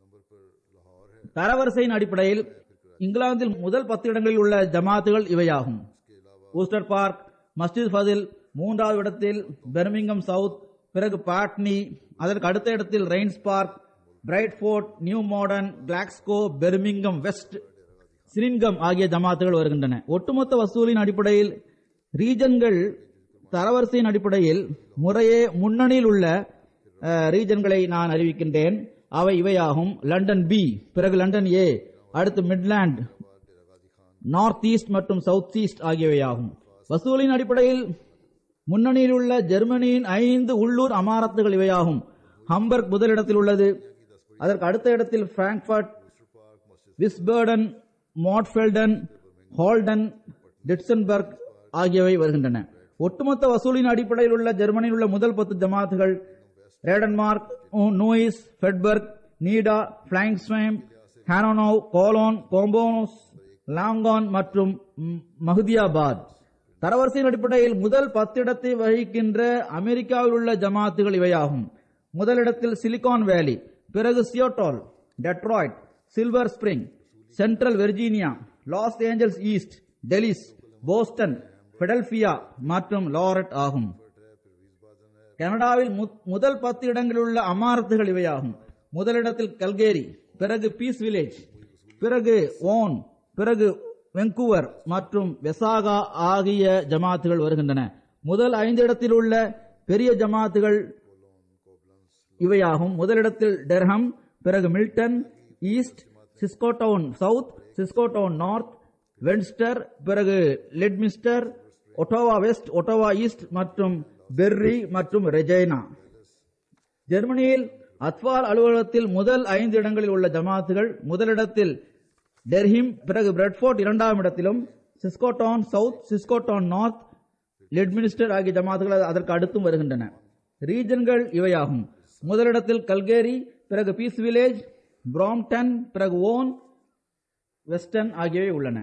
தரவரிசையின் அடிப்படையில் இங்கிலாந்தில் முதல் பத்து இடங்களில் உள்ள ஜமாத்துகள் இவையாகும் ஊஸ்டர் பார்க் மஸ்ஜித் ஃபதில் மூன்றாவது இடத்தில் பெர்மிங்கம் சவுத் பிறகு பாட்னி அதற்கு அடுத்த இடத்தில் Raynes Park Bradford New Malden Glasgow Birmingham West சிரின்கம் ஆகிய ஜமாத்துகள் வருகின்றன ஒட்டுமொத்த வசூலின் அடிப்படையில் ரீஜன்கள் தரவரிசையின் அடிப்படையில் முறையே முன்னணியில் உள்ள அஹ், ரீஜன்களை நான் அறிவிக்கின்றேன் அவை இவையாகும் லண்டன் பி பிறகு லண்டன் ஏ அடுத்து மிட்லாண்ட் நார்த் ஈஸ்ட் மற்றும் சவுத் ஈஸ்ட் ஆகியவையாகும் வசூலின் அடிப்படையில் முன்னணியில் உள்ள ஜெர்மனியின் ஐந்து உள்ளூர் அமாரத்துகள் இவையாகும் ஹம்பர்க் முதலிடத்தில் உள்ளது அதற்கு அடுத்த இடத்தில் பிராங்க்பர்ட் விஸ்பர்டன் மோட்ஃபெல்டன் ஹால்டன் டிட்சன்பர்க் ஆகியவை வருகின்றன ஒட்டுமொத்த வசூலின் அடிப்படையில் உள்ள ஜெர்மனியில் உள்ள முதல் பத்து ஜமாத்துகள் ரேடன்மார்க் நூயிஸ் ஃபெட்பர்க் நீடா பிளாங்ஸ்வைம் ஹானோனோவ் கோலோன் கோம்போனோஸ் லாங்கான் மற்றும் ம், மஹதியாபாத் தரவரிசையின் அடிப்படையில் முதல் பத்திடத்தை வகிக்கின்ற அமெரிக்காவில் உள்ள ஜமாத்துகள் இவையாகும் முதலிடத்தில் சிலிகான் வேலி பிறகு Seattle Detroit Silver Spring Central Virginia Los Angeles East Dallas Boston Philadelphia மற்றும் லாரட் ஆகும் கனடாவில் மு- முதல் பத்து இடங்களில் உள்ள அமாரத்துகள் இவையாகும் முதலிடத்தில் கல்கேரி பிறகு பீஸ் வில்லேஜ் பிறகு ஓன் பிறகு வெங்கூவர் மற்றும் வெசாகா ஆகிய ஜமாத்துகள் வருகின்றன முதல் ஐந்து இடத்தில் உள்ள பெரிய ஜமாத்துகள் இவையாகும் முதலிடத்தில் டெர்ஹம் பிறகு Milton East Saskatoon South Saskatoon North வென்ஸ்டர் பிறகு Lloydminster Ottawa West Ottawa East மற்றும் பெர்ரி மற்றும் ரெஜைனா ஜெர்மனியில் அத்வால் அலுவலகத்தில் முதல் ஐந்து இடங்களில் உள்ள ஜமாத்துகள் முதலிடத்தில் டெர்ஹிம் பிறகு பிரெட்ஃபோர்ட் இரண்டாம் இடத்திலும் சிஸ்கோட்டவுன் சவுத் சிஸ்கோட்டவுன் நார்த் லெட்மினிஸ்டர் ஆகிய ஜமாத்துகள் அதற்கு அடுத்தும் வருகின்றன ரீஜன்கள் இவையாகும் முதலிடத்தில் கல்கேரி பிறகு பீஸ் வில்லேஜ் பிராம்டன் பிறகு ஓன் வெஸ்டர்ன் ஆகியவை உள்ளன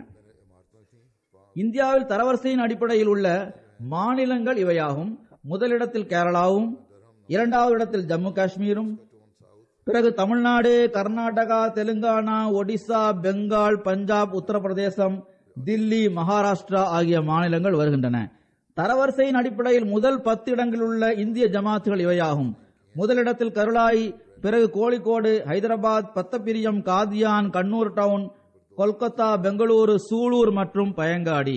இந்தியாவில் தரவரிசையின் அடிப்படையில் உள்ள மாநிலங்கள் இவையாகும் முதலிடத்தில் கேரளாவும் இரண்டாவது இடத்தில் ஜம்மு காஷ்மீரும் பிறகு தமிழ்நாடு கர்நாடகா தெலுங்கானா ஒடிசா பெங்கால் பஞ்சாப் உத்தரப்பிரதேசம் தில்லி மகாராஷ்டிரா ஆகிய மாநிலங்கள் வருகின்றன தரவரிசையின் அடிப்படையில் முதல் பத்து இடங்களில் உள்ள இந்திய ஜமாத்துகள் இவையாகும் முதலிடத்தில் கருளாய் பிறகு கோழிக்கோடு ஹைதராபாத் பத்தப்பிரியம் காதியான் கண்ணூர் டவுன் கொல்கத்தா பெங்களூரு சூலூர் மற்றும் பயங்காடி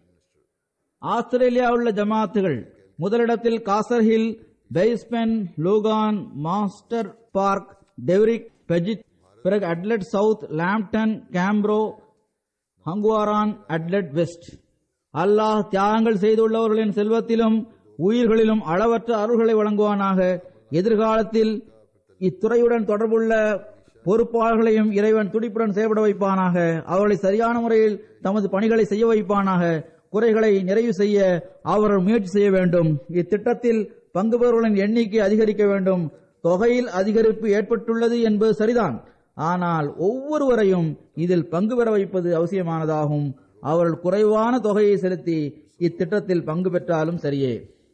ஆஸ்திரேலியா உள்ள ஜமாத்துகள் முதலிடத்தில் காசர்ஹில் பெய்ஸ்பென் லூகான் மாஸ்டர் பார்க் டெவரிக் பெஜிட் பிறகு அட்லெட் சவுத் லாம்ப்டன் கேம்ப்ரோ ஹங்குவாரான் அட்லெட் வெஸ்ட் அல்லாஹ் தியாகங்கள் செய்துள்ளவர்களின் செல்வத்திலும் உயிர்களிலும் அளவற்ற அருள்களை வழங்குவானாக எதிர்காலத்தில் இத்துறையுடன் தொடர்புள்ள பொறுப்பாளர்களையும் இறைவன் துடிப்புடன் செயல்பட வைப்பானாக அவர்களை சரியான முறையில் தமது பணிகளை செய்ய வைப்பானாக குறைகளை நிறைவு செய்ய அவர்கள் முயற்சி செய்ய வேண்டும் இத்திட்டத்தில் பங்கு பெறுவர்களின் எண்ணிக்கை அதிகரிக்க வேண்டும் தொகையில் அதிகரிப்பு ஏற்பட்டுள்ளது என்பது சரிதான் ஆனால் ஒவ்வொருவரையும் இதில் பங்கு பெற வைப்பது அவசியமானதாகும் அவர்கள் குறைவான தொகையை செலுத்தி இத்திட்டத்தில் பங்கு பெற்றாலும் சரியே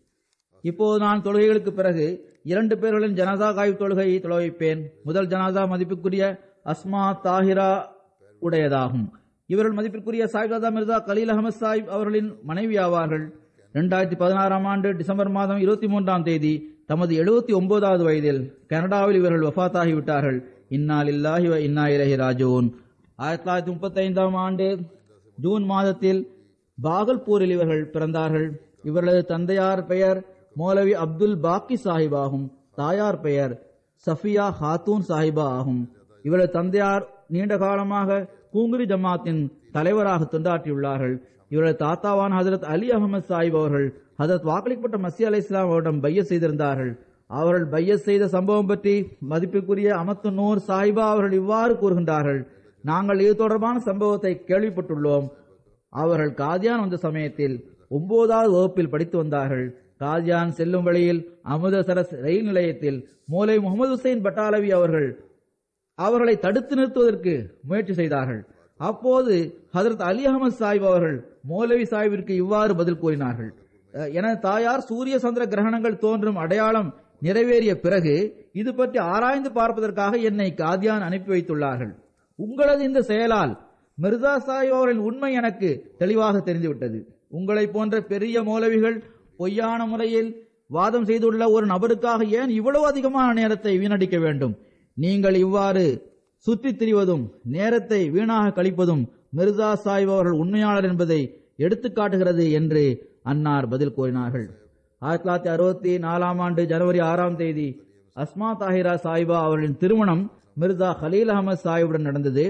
இப்போது நான் தொழுகைகளுக்கு பிறகு இரண்டு பேர்களின் ஜனாதா காய்வு தொழுகையை தொலை வைப்பேன் முதல் ஜனாதா மதிப்புக்குரிய அஸ்மா தாஹிரா உடையதாகும் இவர்கள் மதிப்பிற்குரிய சாயிப்தாதா மிர்சா கலீல் அகமது சாஹிப் அவர்களின் மனைவி ஆவார்கள் இரண்டாயிரத்தி பதினாறாம் ஆண்டு டிசம்பர் மாதம் இருபத்தி மூன்றாம் தேதி தமது எழுபத்தி ஒன்பதாவது வயதில் கனடாவில் இவர்கள் வஃபாத்தாகிவிட்டார்கள் இன்னா லில்லாஹி வ இன்னா இலஹி ராஜூன் ஆயிரத்தி தொள்ளாயிரத்தி முப்பத்தி ஐந்தாம் ஆண்டு ஜூன் மாதத்தில் பாகல்பூரில் இவர்கள் பிறந்தார்கள் இவர்களது தந்தையார் பெயர் மௌலவி அப்துல் பாக்கி சாஹிப் ஆகும் தாயார் பெயர் சஃபியா ஹாத்தூன் சாஹிபா ஆகும் இவரது தந்தையார் நீண்ட காலமாக கூங்குரி ஜமாத்தின் தலைவராக தொண்டாற்றியுள்ளார்கள் இவரது தாத்தாவான ஹசரத் அலி அகமது சாஹிப் அவர்கள் ஹசரத் வாக்களிக்கப்பட்ட மசி அலை இஸ்லாம் அவரிடம் பைய செய்திருந்தார்கள் அவர்கள் பைய செய்த சம்பவம் பற்றி மதிப்பிற்குரிய அமத்து நூர் சாஹிபா அவர்கள் இவ்வாறு கூறுகின்றார்கள் நாங்கள் இது தொடர்பான சம்பவத்தை கேள்விப்பட்டுள்ளோம் அவர்கள் காதியான் வந்த சமயத்தில் ஒன்பதாவது வகுப்பில் படித்து வந்தார்கள் காதியான் செல்லும் வழியில் அமுதசரஸ் ரயில் நிலையத்தில் மூலை முகமது ஹுசைன் பட்டாலவி அவர்கள் அவர்களை தடுத்து நிறுத்துவதற்கு முயற்சி செய்தார்கள் அப்போது ஹதரத் அலி அகமது சாஹிப் அவர்கள் மௌலவி சாஹிபிற்கு இவ்வாறு பதில் கூறினார்கள் "அஹ், எனது தாயார் சூரிய சந்திர கிரகணங்கள் தோன்றும் அடையாளம் நிறைவேறிய பிறகு இது பற்றி ஆராய்ந்து பார்ப்பதற்காக என்னை காதியான் அனுப்பி வைத்துள்ளார்கள் உங்களது இந்த செயலால் மிர்சா சாஹிப் அவர்களின் உண்மை எனக்கு தெளிவாக தெரிந்துவிட்டது உங்களை போன்ற பெரிய மௌலவிகள் பொய்யான முறையில் வாதம் செய்துள்ள ஒரு நபருக்காக ஏன் இவ்வளவு அதிகமான நேரத்தை வீணடிக்க வேண்டும் நீங்கள் இவ்வாறு சுற்றித் திரிவதும் நேரத்தை வீணாக கழிப்பதும் மிர்சா சாஹிப் அவர்கள் உண்மையாளர் என்பதை எடுத்துக்காட்டுகிறது என்று அன்னார் பதில் கூறினார்கள் ஆயிரத்தி தொள்ளாயிரத்தி அறுபத்தி நாலாம் ஆண்டு ஜனவரி ஆறாம் தேதி அஸ்மா தாஹிரா சாஹிபா அவர்களின் திருமணம் மிர்சா கலீல் அகமது சாஹிபுடன் நடந்தது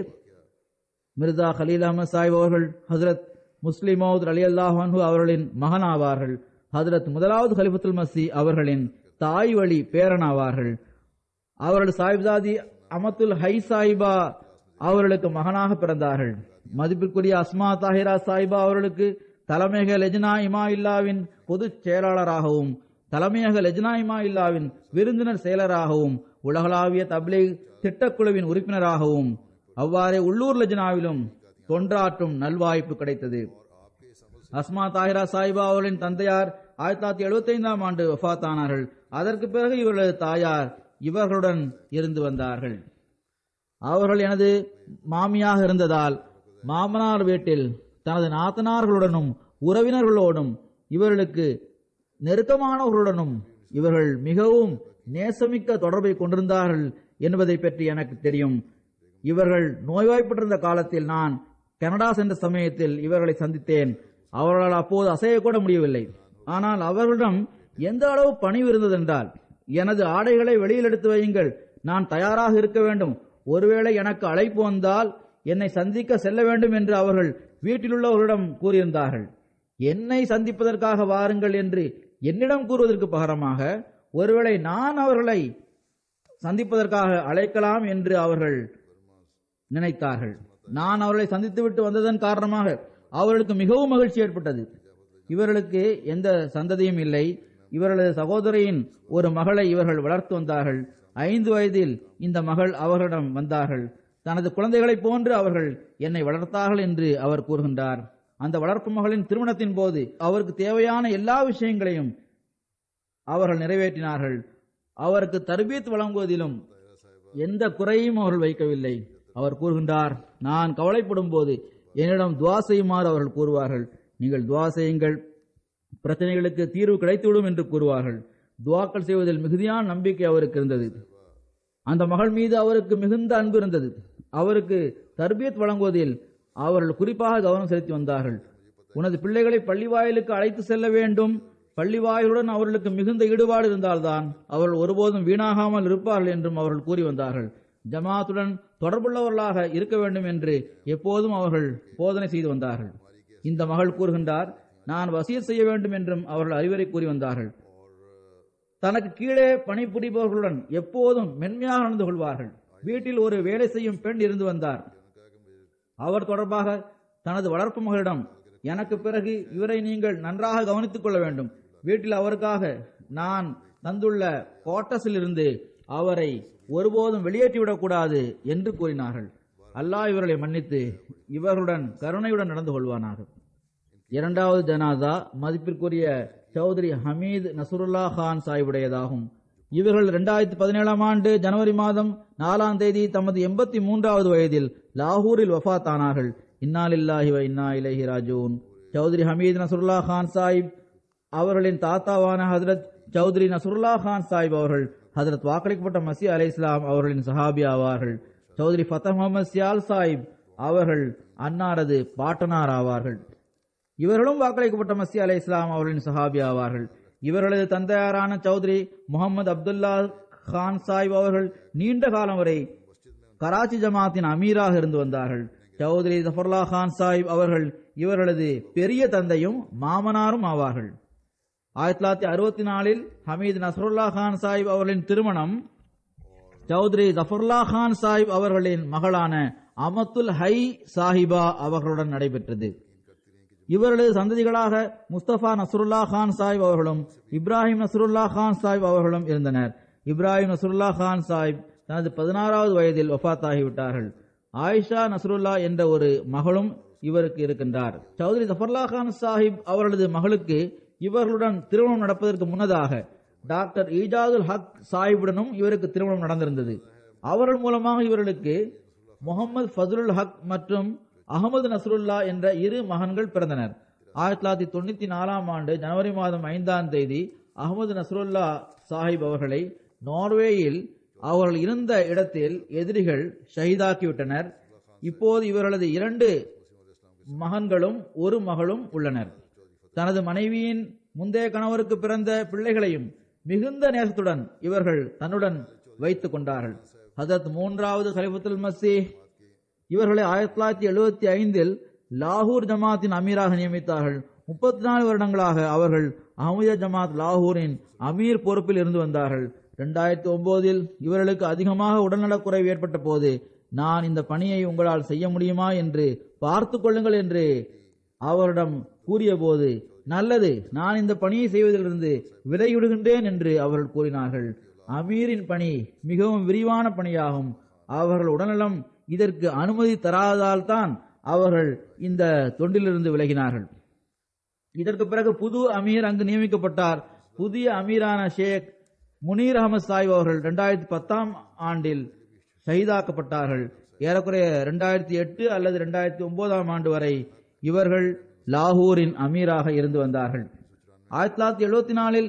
மிர்சா கலீல் அகமது சாஹிப் அவர்கள் ஹசரத் முஸ்லிமௌத் அலி அல்லாஹ் அவர்களின் மகன் ஆவார்கள் ஹசரத் முதலாவது கலிஃபத்துல் மசி அவர்களின் தாய் வழி பேரன் ஆவார்கள் அவர்கள் சாஹிப்தாதி அமத்துல் ஹை சாஹிபா அவர்களுக்கு மகனாக பிறந்தார்கள் மதிப்பிற்குரிய அஸ்மா தாஹிரா சாஹிபா அவர்களுக்கு தலைமையக லெஜ்னா இமா இல்லாவின் பொதுச் செயலாளராகவும் தலைமையக லெஜ்னா இமா இல்லாவின் விருந்தினர் செயலராகவும் உலகளாவிய தப்லீக் திட்டக்குழுவின் உறுப்பினராகவும் அவ்வாறே உள்ளூர் லெஜ்னாவிலும் தொண்டாற்றும் நல்வாய்ப்பு கிடைத்தது அஸ்மா தாஹிரா சாஹிபா அவர்களின் தந்தையார் ஆயிரத்தி தொள்ளாயிரத்தி எழுபத்தி ஐந்தாம் ஆண்டு வஃபாத்தானார்கள் அதற்கு பிறகு இவர்களது தாயார் இவர்களுடன் இருந்து வந்தார்கள் அவர்கள் எனது மாமியாக இருந்ததால் மாமனார் வீட்டில் தனது நாத்தனார்களுடனும் உறவினர்களோடும் இவர்களுக்கு நெருக்கமானவர்களுடனும் இவர்கள் மிகவும் நேசமிக்க தொடர்பை கொண்டிருந்தார்கள் என்பதை பற்றி எனக்கு தெரியும் இவர்கள் நோய்வாய்ப்பட்டிருந்த காலத்தில் நான் கனடா சென்ற சமயத்தில் இவர்களை சந்தித்தேன் அவர்களால் அப்போது அசையக்கூட முடியவில்லை ஆனால் அவர்களிடம் எந்த அளவு பணிவு இருந்ததென்றால் எனது ஆடைகளை வெளியில் எடுத்து வையுங்கள் நான் தயாராக இருக்க வேண்டும் ஒருவேளை எனக்கு அழைப்பு வந்தால் என்னை சந்திக்க செல்ல வேண்டும் என்று அவர்கள் வீட்டிலுள்ளவர்களிடம் கூறியிருந்தார்கள் என்னை சந்திப்பதற்காக வாருங்கள் என்று என்னிடம் கூறுவதற்கு பகரமாக ஒருவேளை நான் அவர்களை சந்திப்பதற்காக அழைக்கலாம் என்று அவர்கள் நினைத்தார்கள் நான் அவர்களை சந்தித்துவிட்டு வந்ததன் காரணமாக அவர்களுக்கு மிகவும் மகிழ்ச்சி ஏற்பட்டது இவர்களுக்கு எந்த சந்ததியும் இல்லை இவர்களது சகோதரியின் ஒரு மகளை இவர்கள் வளர்த்து வந்தார்கள் ஐந்து வயதில் இந்த மகள் அவர்களிடம் வந்தார்கள் தனது குழந்தைகளைப் போன்று அவர்கள் என்னை வளர்த்தார்கள் என்று அவர் கூறுகின்றார் அந்த வளர்ப்பு மகளின் திருமணத்தின் போது அவருக்கு தேவையான எல்லா விஷயங்களையும் அவர்கள் நிறைவேற்றினார்கள் அவருக்கு தர்பியத் வழங்குவதிலும் எந்த குறையும் அவர்கள் வைக்கவில்லை அவர் கூறுகின்றார் நான் கவலைப்படும் போது என்னிடம் துவா செய்யுமாறு அவர்கள் கூறுவார்கள் நீங்கள் துவா செய்யுங்கள் பிரச்சனைகளுக்கு தீர்வு கிடைத்துவிடும் என்று கூறுவார்கள் துவாக்கள் செய்வதில் மிகுதியான நம்பிக்கை அவருக்கு இருந்தது அந்த மகள் மீது அவருக்கு மிகுந்த அன்பு இருந்தது அவருக்கு தர்பியத் வழங்குவதில் அவர்கள் குறிப்பாக கவனம் செலுத்தி வந்தார்கள் உனது பிள்ளைகளை பள்ளி வாயிலுக்கு அழைத்து செல்ல வேண்டும் பள்ளி வாயிலுடன் அவர்களுக்கு மிகுந்த ஈடுபாடு இருந்தால்தான் அவர்கள் ஒருபோதும் வீணாகாமல் இருப்பார்கள் என்றும் அவர்கள் கூறி வந்தார்கள் ஜமாத்துடன் தொடர்புள்ளவர்களாக இருக்க வேண்டும் என்று எப்போதும் அவர்கள் போதனை செய்து வந்தார்கள் இந்த மகள் கூறுகின்றார் நான் வசியத் செய்ய வேண்டும் என்றும் அவர்கள் அறிவுரை கூறி வந்தார்கள் தனக்கு கீழே பணிபுரிபவர்களுடன் எப்போதும் மென்மையாக நடந்து கொள்வார்கள் வீட்டில் ஒரு வேலை செய்யும் பெண் இருந்து வந்தார் அவர் தொடர்பாக தனது வளர்ப்பு மகளிடம் எனக்கு பிறகு இவரை நீங்கள் நன்றாக கவனித்துக் கொள்ள வேண்டும் வீட்டில் அவருக்காக நான் தந்துள்ள குவார்ட்டஸில் இருந்து அவரை ஒருபோதும் வெளியேற்றிவிடக் கூடாது என்று கூறினார்கள் அல்லாஹ் இவர்களை மன்னித்து இவர்களுடன் கருணையுடன் நடந்து கொள்வானாக இரண்டாவது ஜனாதா மதிப்பிற்குரிய சௌத்ரி ஹமீத் நசுருல்லா கான் சாஹிபுடையதாகும் இவர்கள் இரண்டாயிரத்தி பதினேழாம் ஆண்டு ஜனவரி மாதம் நாலாம் தேதி தமது எண்பத்தி மூன்றாவது வயதில் லாகூரில் வஃத் ஆனார்கள் இன்னாலில்லாஹி வ இன்னா இலைஹி ராஜூன் சௌத்ரி ஹமீத் நசுருல்லா கான் சாஹிப் அவர்களின் தாத்தாவான ஹதரத் சௌத்ரி நசுருல்லா கான் சாஹிப் அவர்கள் ஹதரத் வாக்களிக்கப்பட்ட மசி அலை இஸ்லாம் அவர்களின் சஹாபி ஆவார்கள் சௌத்ரி ஃபத்தஹ் முகமது சியால் சாஹிப் அவர்கள் அன்னாரது பாட்டனார் ஆவார்கள் இவர்களும் வாக்களிக்கப்பட்ட மசி அலை இஸ்லாம் அவர்களின் சஹாபி ஆவார்கள் இவர்களது தந்தையாரான சௌத்ரி முகமது அப்துல்லா கான் சாஹிப் அவர்கள் நீண்ட காலம் வரை கராச்சி ஜமாத்தின் அமீராக இருந்து வந்தார்கள் சௌத்ரி ஜஃபர்லா கான் சாஹிப் அவர்கள் இவர்களது பெரிய தந்தையும் மாமனாரும் ஆவார்கள் ஆயிரத்தி தொள்ளாயிரத்தி அறுபத்தி நாலில் ஹமீத் நசருல்லா கான் சாஹிப் அவர்களின் திருமணம் சௌத்ரி ஜஃபர்லா கான் சாஹிப் அவர்களின் மகளான அமத்துல் ஹை சாஹிபா அவர்களுடன் நடைபெற்றது இவர்களது சந்ததிகளாக முஸ்தபா நசருல்லா கான் சாஹிப் அவர்களும் இப்ராஹிம் நசருல்லா கான் சாஹிப் அவர்களும் இருந்தனர் இப்ராஹிம் நசருல்லா கான் சாஹிப் தனது பதினாறாவது வயதில் வஃத்தாகிவிட்டார்கள் ஆயிஷா நசருல்லா என்ற ஒரு மகளும் இவருக்கு இருக்கின்றார் சௌத்ரி ஜஃபர்லா கான் சாஹிப் அவர்களது மகளுக்கு இவர்களுடன் திருமணம் நடப்பதற்கு முன்னதாக டாக்டர் ஈஜாதுல் ஹக் சாஹிபுடனும் இவருக்கு திருமணம் நடந்திருந்தது அவர்கள் மூலமாக இவர்களுக்கு முகமது ஃபதுலுல் ஹக் மற்றும் அகமது நசருல்லா என்ற இரு மகன்கள் பிறந்தனர் ஆயிரத்தி தொள்ளாயிரத்தி தொண்ணூத்தி நாலாம் ஆண்டு ஜனவரி மாதம் ஐந்தாம் தேதி அகமது நசருல்லா சாஹிப் அவர்களை நார்வேயில் அவர்கள் இருந்த இடத்தில் எதிரிகள் ஷஹீதாக்கிவிட்டனர் இப்போது இவர்களது இரண்டு மகன்களும் ஒரு மகளும் உள்ளனர் தனது மனைவியின் முந்தைய கணவருக்கு பிறந்த பிள்ளைகளையும் மிகுந்த நேசத்துடன் இவர்கள் தன்னுடன் வைத்துக் கொண்டார்கள் ஹதரத் மூன்றாவது கலிபத்துல் மசீஹ் இவர்களை ஆயிரத்தி தொள்ளாயிரத்தி எழுபத்தி ஐந்தில் லாகூர் ஜமாத்தின் அமீராக நியமித்தார்கள் முப்பத்தி நாலு வருடங்களாக அவர்கள் அஹமதியா ஜமாத் லாகூரின் அமீர் பொறுப்பில் இருந்து வந்தார்கள் இரண்டாயிரத்தி ஒன்பதில் இவர்களுக்கு அதிகமாக உடல்நலக்குறைவு ஏற்பட்ட போது நான் இந்த பணியை உங்களால் செய்ய முடியுமா என்று பார்த்துக் கொள்ளுங்கள் என்று அவரிடம் கூறியபோது நல்லது நான் இந்த பணியை செய்வதிலிருந்து விலகிவிடுகின்றேன் என்று அவர்கள் கூறினார்கள் அமீரின் பணி மிகவும் விரிவான பணியாகும் அவர்கள் உடல்நலம் இதற்கு அனுமதி தராததால் தான் அவர்கள் இந்த தொண்டிலிருந்து விலகினார்கள் இதற்கு பிறகு புது அமீர் அங்கு நியமிக்கப்பட்டார் புதிய அமீரான ஷேக் முனீர் அகமது சாஹிப் அவர்கள் இரண்டாயிரத்தி பத்தாம் ஆண்டில் ஷஹீதாக்கப்பட்டார்கள் ஏறக்குறைய இரண்டாயிரத்தி எட்டு அல்லது இரண்டாயிரத்தி ஒன்பதாம் ஆண்டு வரை இவர்கள் லாகூரின் அமீராக இருந்து வந்தார்கள் ஆயிரத்தி தொள்ளாயிரத்தி எழுபத்தி நாலில்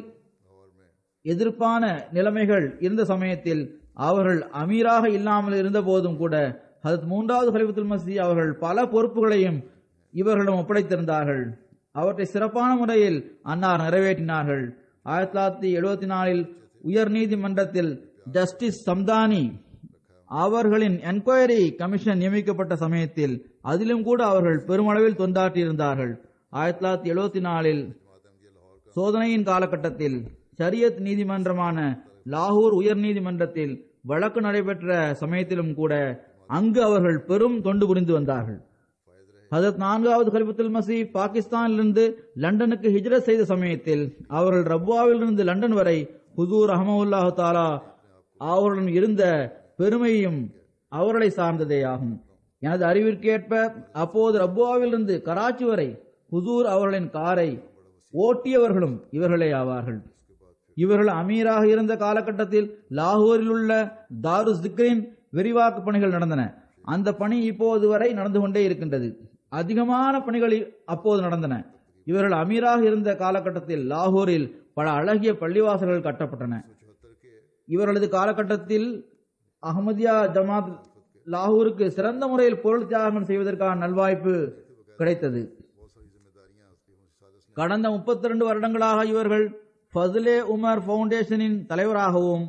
எதிர்ப்பான நிலைமைகள் இருந்த சமயத்தில் அவர்கள் அமீராக இல்லாமல் இருந்த போதும் கூட ஹதத் மூன்றாவது ஹலிஃபத்துல் மசி அவர்கள் பல பொறுப்புகளையும் இவர்களிடம் ஒப்படைத்திருந்தார்கள் அவற்றை சிறப்பான முறையில் அன்னார் நிறைவேற்றினார்கள் ஆயிரத்தி தொள்ளாயிரத்தி எழுபத்தி நாலில் உயர் நீதிமன்றத்தில் ஜஸ்டிஸ் சம்தானி அவர்களின் என்கொயரி கமிஷன் நியமிக்கப்பட்ட சமயத்தில் அதிலும் கூட அவர்கள் பெருமளவில் தொண்டாற்றியிருந்தார்கள் ஆயிரத்தி தொள்ளாயிரத்தி எழுபத்தி நாலில் சோதனையின் காலகட்டத்தில் ஷரியத் நீதிமன்றமான லாகூர் உயர் நீதிமன்றத்தில் வழக்கு நடைபெற்ற சமயத்திலும் கூட அங்கு அவர்கள் பெரும் தொண்டு புரிந்து வந்தார்கள் ஹதரத் நான்காவது கலிபத்துல் மசி பாகிஸ்தானிலிருந்து லண்டனுக்கு ஹிஜ்ரத் செய்த சமயத்தில் அவர்கள் ரப்வாவிலிருந்து லண்டன் வரை ஹுசூர் அஹமவுல்லாஹு தாலா அவருடன் இருந்த பெருமையும் அவர்களை சார்ந்ததே ஆகும் எனது அறிவிற்கேற்ப அப்போது ரப்வாவிலிருந்து கராச்சி வரை ஹுசூர் அவர்களின் காரை ஓட்டியவர்களும் இவர்களே ஆவார்கள் இவர்கள் அமீராக இருந்த காலகட்டத்தில் லாகூரில் உள்ள தாரு சிக்ரின் விரிவாக்க பணிகள் நடந்தன அந்த பணி இப்போது வரை நடந்து கொண்டே இருக்கின்றது அதிகமான பணிகள் அப்போது நடந்தன இவர்கள் அமீராக இருந்த காலகட்டத்தில் லாகூரில் பல அழகிய பள்ளிவாசல்கள் கட்டப்பட்டன இவர்களது காலகட்டத்தில் அகமதியா ஜமாத் லாகூருக்கு சிறந்த முறையில் பொருள் தியாகம் செய்வதற்கான நல்வாய்ப்பு கிடைத்தது கடந்த முப்பத்தி ரெண்டு வருடங்களாக இவர்கள் ஃபதுலே உமர் பவுண்டேஷனின் தலைவராகவும்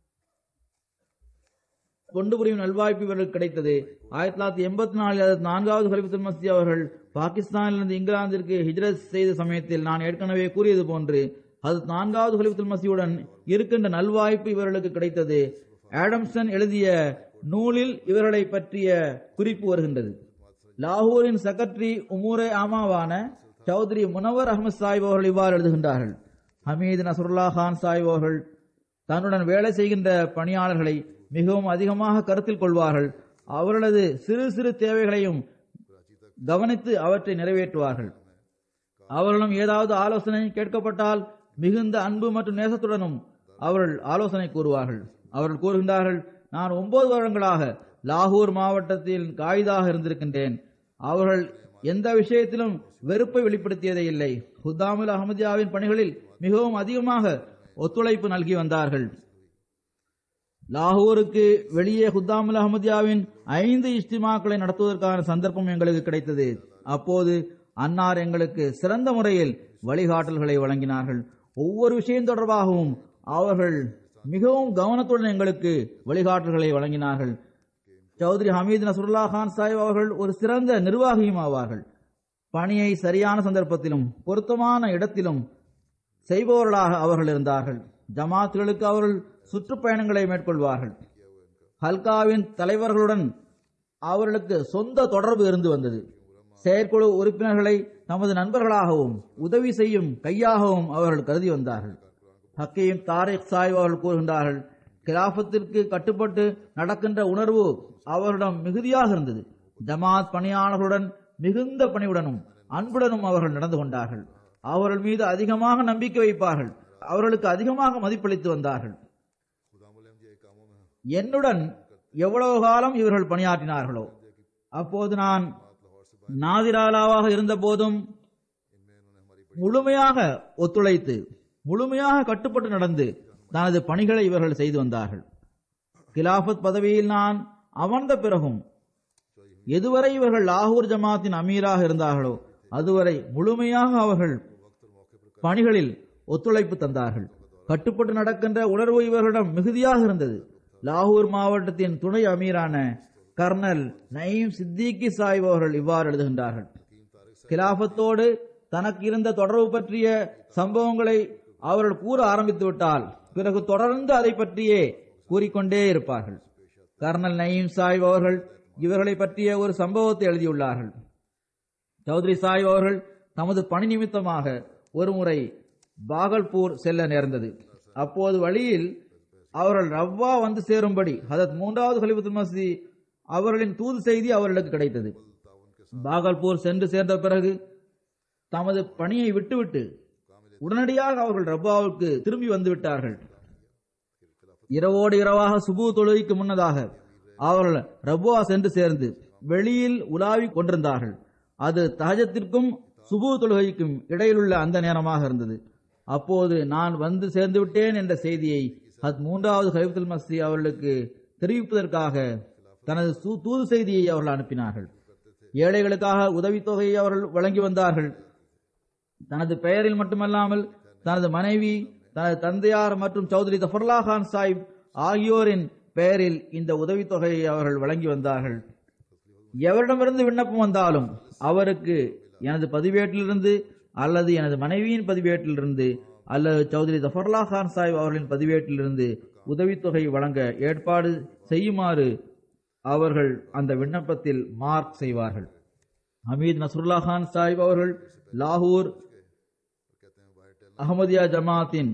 கொண்டு புரியும் நல்வாய்ப்பு இவர்களுக்கு கிடைத்தது ஆயிரத்தி தொள்ளாயிரத்தி எண்பத்தி நாலில் நான்காவது ஹலிஃபத்துல் மசி அவர்கள் பாகிஸ்தானிலிருந்து இங்கிலாந்திற்கு ஹிஜ்ரத் செய்த சமயத்தில் நான் ஏற்கனவே கூறியது போன்று அது நான்காவது ஹலிஃபத்துல் மசியுடன் இருக்கின்ற நல்வாய்ப்பு இவர்களுக்கு கிடைத்தது ஆடம்சன் எழுதிய நூலில் இவர்களை பற்றிய குறிப்பு வருகின்றது லாகூரின் செக்ரட்டரி உமூரே ஆமாவான சௌத்ரி முனவர் அஹமது சாஹிப் அவர்கள் இவ்வாறு எழுதுகின்றார்கள் ஹமீது நசருல்லா கான் சாஹிப் அவர்கள் தன்னுடன் வேலை செய்கின்ற பணியாளர்களை மிகவும் அதிகமாக கருத்தில் கொள்வார்கள் அவர்களது சிறு சிறு தேவைகளையும் கவனித்து அவற்றை நிறைவேற்றுவார்கள் அவர்களும் ஏதாவது ஆலோசனை கேட்கப்பட்டால் மிகுந்த அன்பு மற்றும் நேசத்துடனும் அவர்கள் ஆலோசனை கூறுவார்கள் அவர்கள் கூறுகின்றார்கள் நான் ஒன்பது வருடங்களாக லாகூர் மாவட்டத்தில் காயிதாக இருந்திருக்கின்றேன் அவர்கள் எந்த விஷயத்திலும் வெறுப்பை வெளிப்படுத்தியதே இல்லை ஹுத்தாமுல் அஹமதியாவின் பணிகளில் மிகவும் அதிகமாக ஒத்துழைப்பு நல்கி வந்தார்கள் லாகூருக்கு வெளியே ஹுத்தாமுல் அஹமதியாவின் ஐந்து இஸ்திமாக்களை நடத்துவதற்கான சந்தர்ப்பம் எங்களுக்கு கிடைத்தது அப்போது அன்னார் எங்களுக்கு சிறந்த முறையில் வழிகாட்டல்களை வழங்கினார்கள் ஒவ்வொரு விஷயம் தொடர்பாகவும் அவர்கள் மிகவும் கவனத்துடன் எங்களுக்கு வழிகாட்டல்களை வழங்கினார்கள் சௌத்ரி ஹமீத் நசுருல்லா கான் சாஹிப் அவர்கள் ஒரு சிறந்த நிர்வாகியும் ஆவார்கள் பணியை சரியான சந்தர்ப்பத்திலும் பொருத்தமான இடத்திலும் செய்பவர்களாக அவர்கள் இருந்தார்கள் ஜமாத்துகளுக்கு அவர்கள் சுற்றுப்பயணங்களை மேற்கொள்வார்கள் ஹல்காவின் தலைவர்களுடன் அவர்களுக்கு சொந்த தொடர்பு இருந்து வந்தது செயற்குழு உறுப்பினர்களை தமது நண்பர்களாகவும் உதவி செய்யும் கையாகவும் அவர்கள் கருதி வந்தார்கள் ஹக்கீம் தாரிக் சாஹிப் அவர்கள் கூறுகின்றார்கள் கிலாபத்திற்கு கட்டுப்பட்டு நடக்கின்ற உணர்வு அவரிடம் மிகுதியாக இருந்தது ஜமாத் பணியாளர்களுடன் மிகுந்த பணிவுடனும் அன்புடனும் அவர்கள் நடந்து கொண்டார்கள் அவர்கள் மீது அதிகமாக நம்பிக்கை வைப்பார்கள் அவர்களுக்கு அதிகமாக மதிப்பளித்து வந்தார்கள் என்னுடன் எவ்வளவு காலம் இவர்கள் பணியாற்றினார்களோ அப்போது நான் நாதிராலாவாக இருந்த போதும் முழுமையாக ஒத்துழைத்து முழுமையாக கட்டுப்பட்டு நடந்து தனது பணிகளை இவர்கள் செய்து வந்தார்கள் கிலாபத் பதவியில் நான் அமர்ந்த பிறகும் எதுவரை இவர்கள் லாகூர் ஜமாத்தின் அமீராக இருந்தார்களோ அதுவரை முழுமையாக அவர்கள் பணிகளில் ஒத்துழைப்பு தந்தார்கள் கட்டுப்பட்டு நடக்கின்ற உணர்வு இவர்களிடம் மிகுதியாக இருந்தது லாகூர் மாவட்டத்தின் துணை அமீரான கர்னல் நயீம் சித்திகி சாஹிப் அவர்கள் இவ்வாறு எழுதுகின்றார்கள் கிலாபத்தோடு தனக்கு இருந்த தொடர்பு பற்றிய சம்பவங்களை அவர்கள் கூற ஆரம்பித்து விட்டால் பிறகு தொடர்ந்து அதை பற்றியே கூறிக்கொண்டே இருப்பார்கள் கர்னல் நயீம் சாஹிப் அவர்கள் இவர்களை பற்றிய ஒரு சம்பவத்தை எழுதியுள்ளார்கள் சௌத்ரி சாஹிப் அவர்கள் தமது பணி நிமித்தமாக ஒருமுறை பாகல்பூர் செல்ல நேர்ந்தது அப்போது வழியில் அவர்கள் ரவ்வா வந்து சேரும்படி ஹதத் மூன்றாவது ஹலிபுல் மஸ்தி அவர்களின் தூது செய்தி அவர்களுக்கு கிடைத்தது பாகல்பூர் சென்று சேர்ந்த பிறகு தமது பணியை விட்டுவிட்டு உடனடியாக அவர்கள் ரப்பாவுக்கு திரும்பி வந்து விட்டார்கள் இரவோடு இரவாக சுபு தொழுகைக்கு முன்னதாக அவர்கள் ரப்புவா சென்று சேர்ந்து வெளியில் உலாவிக் கொண்டிருந்தார்கள் அது தஹஜத்திற்கும் சுபு தொழுகைக்கும் இடையிலுள்ள அந்த நேரமாக இருந்தது அப்போது நான் வந்து சேர்ந்து விட்டேன் என்ற செய்தியை ஹத் மூன்றாவது ஹைபுல் மஸ்தி அவர்களுக்கு தெரிவிப்பதற்காக தனது சு- தூது செய்தியை அவர்கள் அனுப்பினார்கள் ஏழைகளுக்காக உதவித்தொகையை அவர்கள் வழங்கி வந்தார்கள் தனது பெயரில் மட்டுமல்லாமல் தனது மனைவி தனது தந்தையார் மற்றும் சௌத்ரி தஃபர்லா கான் சாஹிப் ஆகியோரின் பெயரில் இந்த உதவித்தொகையை அவர்கள் வழங்கி வந்தார்கள் எவரிடமிருந்து விண்ணப்பம் வந்தாலும் அவருக்கு எனது பதிவேட்டிலிருந்து அல்லது எனது மனைவியின் பதிவேட்டிலிருந்து அல்லது சௌத்ரி ஜஃபர்லா கான் சாஹிப் அவர்களின் பதிவேட்டிலிருந்து உதவித்தொகை வழங்க ஏற்பாடு செய்யுமாறு அவர்கள் அந்த விண்ணப்பத்தில் மார்க் செய்வார்கள் ஹமீத் நஸ்ருல்லா கான் சாஹிப் அவர்கள் லாகூர் அகமதியா ஜமாத்தின்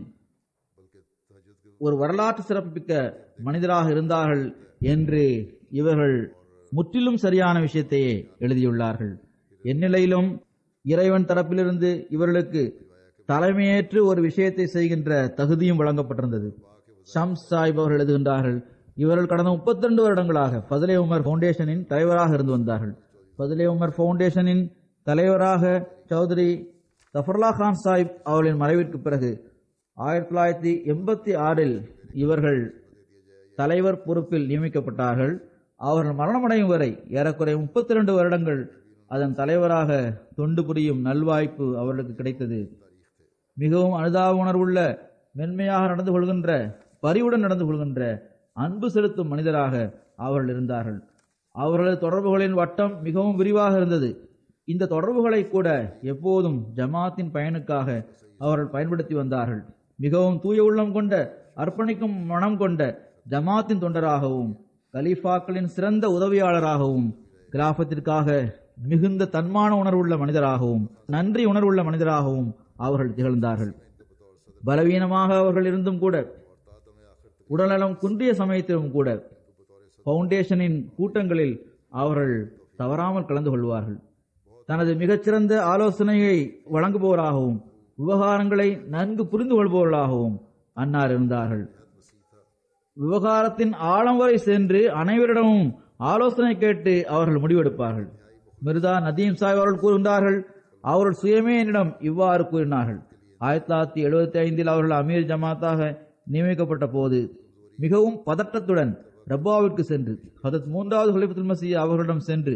ஒரு வரலாற்று சிறப்புமிக்க மனிதராக இருந்தார்கள் என்று இவர்கள் முற்றிலும் சரியான விஷயத்தையே எழுதியுள்ளார்கள் எந்நிலையிலும் இறைவன் தரப்பிலிருந்து இவர்களுக்கு தலைமையேற்று ஒரு விஷயத்தை செய்கின்ற தகுதியும் வழங்கப்பட்டிருந்தது ஷம்ஸ் சாஹிப் அவர்கள் எழுதுகின்றார்கள் இவர்கள் கடந்த 32 வருடங்களாக ஃபதலே உமர் ஃபவுண்டேஷனின் தலைவராக இருந்து வந்தார்கள் ஃபதலே உமர் ஃபவுண்டேஷனின் தலைவராக சௌத்ரி தஃபர்லா கான் சாஹிப் அவர்களின் மறைவிற்கு பிறகு ஆயிரத்தி தொள்ளாயிரத்தி எண்பத்தி ஆறில் இவர்கள் தலைவர் பொறுப்பில் நியமிக்கப்பட்டார்கள் அவர்கள் மரணமடையும் வரை ஏறக்குறைய 32 வருடங்கள் அதன் தலைவராக தொண்டு புரியும் நல்வாய்ப்பு அவர்களுக்கு கிடைத்தது மிகவும் அனுதாப உணர்வுள்ள மென்மையாக நடந்து கொள்கின்ற பரிவுடன் நடந்து கொள்கின்ற அன்பு செலுத்தும் மனிதராக அவர்கள் இருந்தார்கள் அவர்களது தொடர்புகளின் வட்டம் மிகவும் விரிவாக இருந்தது இந்த தொடர்புகளை கூட எப்போதும் ஜமாத்தின் பயனுக்காக அவர்கள் பயன்படுத்தி வந்தார்கள் மிகவும் தூய உள்ளம் கொண்ட அர்ப்பணிக்கும் மனம் கொண்ட ஜமாத்தின் தொண்டராகவும் கலீஃபாக்களின் சிறந்த உதவியாளராகவும் கிராஃபத்திற்காக மிகுந்த தன்மான உணர்வுள்ள மனிதராகவும் நன்றி உணர்வுள்ள மனிதராகவும் அவர்கள் திகழ்ந்தார்கள் பலவீனமாக அவர்கள் இருந்தும் கூட உடல்நலம் குன்றிய சமயத்திலும் கூட பவுண்டேஷனின் கூட்டங்களில் அவர்கள் தவறாமல் கலந்து கொள்வார்கள் தனது மிகச்சிறந்த ஆலோசனையை வழங்குபவராகவும் விவகாரங்களை நன்கு புரிந்து கொள்பவர்களாகவும் அன்னார் இருந்தார்கள் விவகாரத்தின் ஆழம் வரை சென்று அனைவரிடமும் ஆலோசனை கேட்டு அவர்கள் முடிவெடுப்பார்கள் மிர்தா நதீம் சாஹிப் அவர்கள் கூறுகின்றார்கள் அவர்கள் சுயமே என்னிடம் இவ்வாறு கூறினார்கள் ஆயிரத்தி தொள்ளாயிரத்தி எழுபத்தி ஐந்தில் அவர்கள் அமீர் ஜமாத்தாக நியமிக்கப்பட்ட போது மிகவும் பதட்டத்துடன் ரப்பாவிற்கு சென்று ஹதத் மூன்றாவது ஹலிஃபத்துல் மசீஹ் அவர்களிடம் சென்று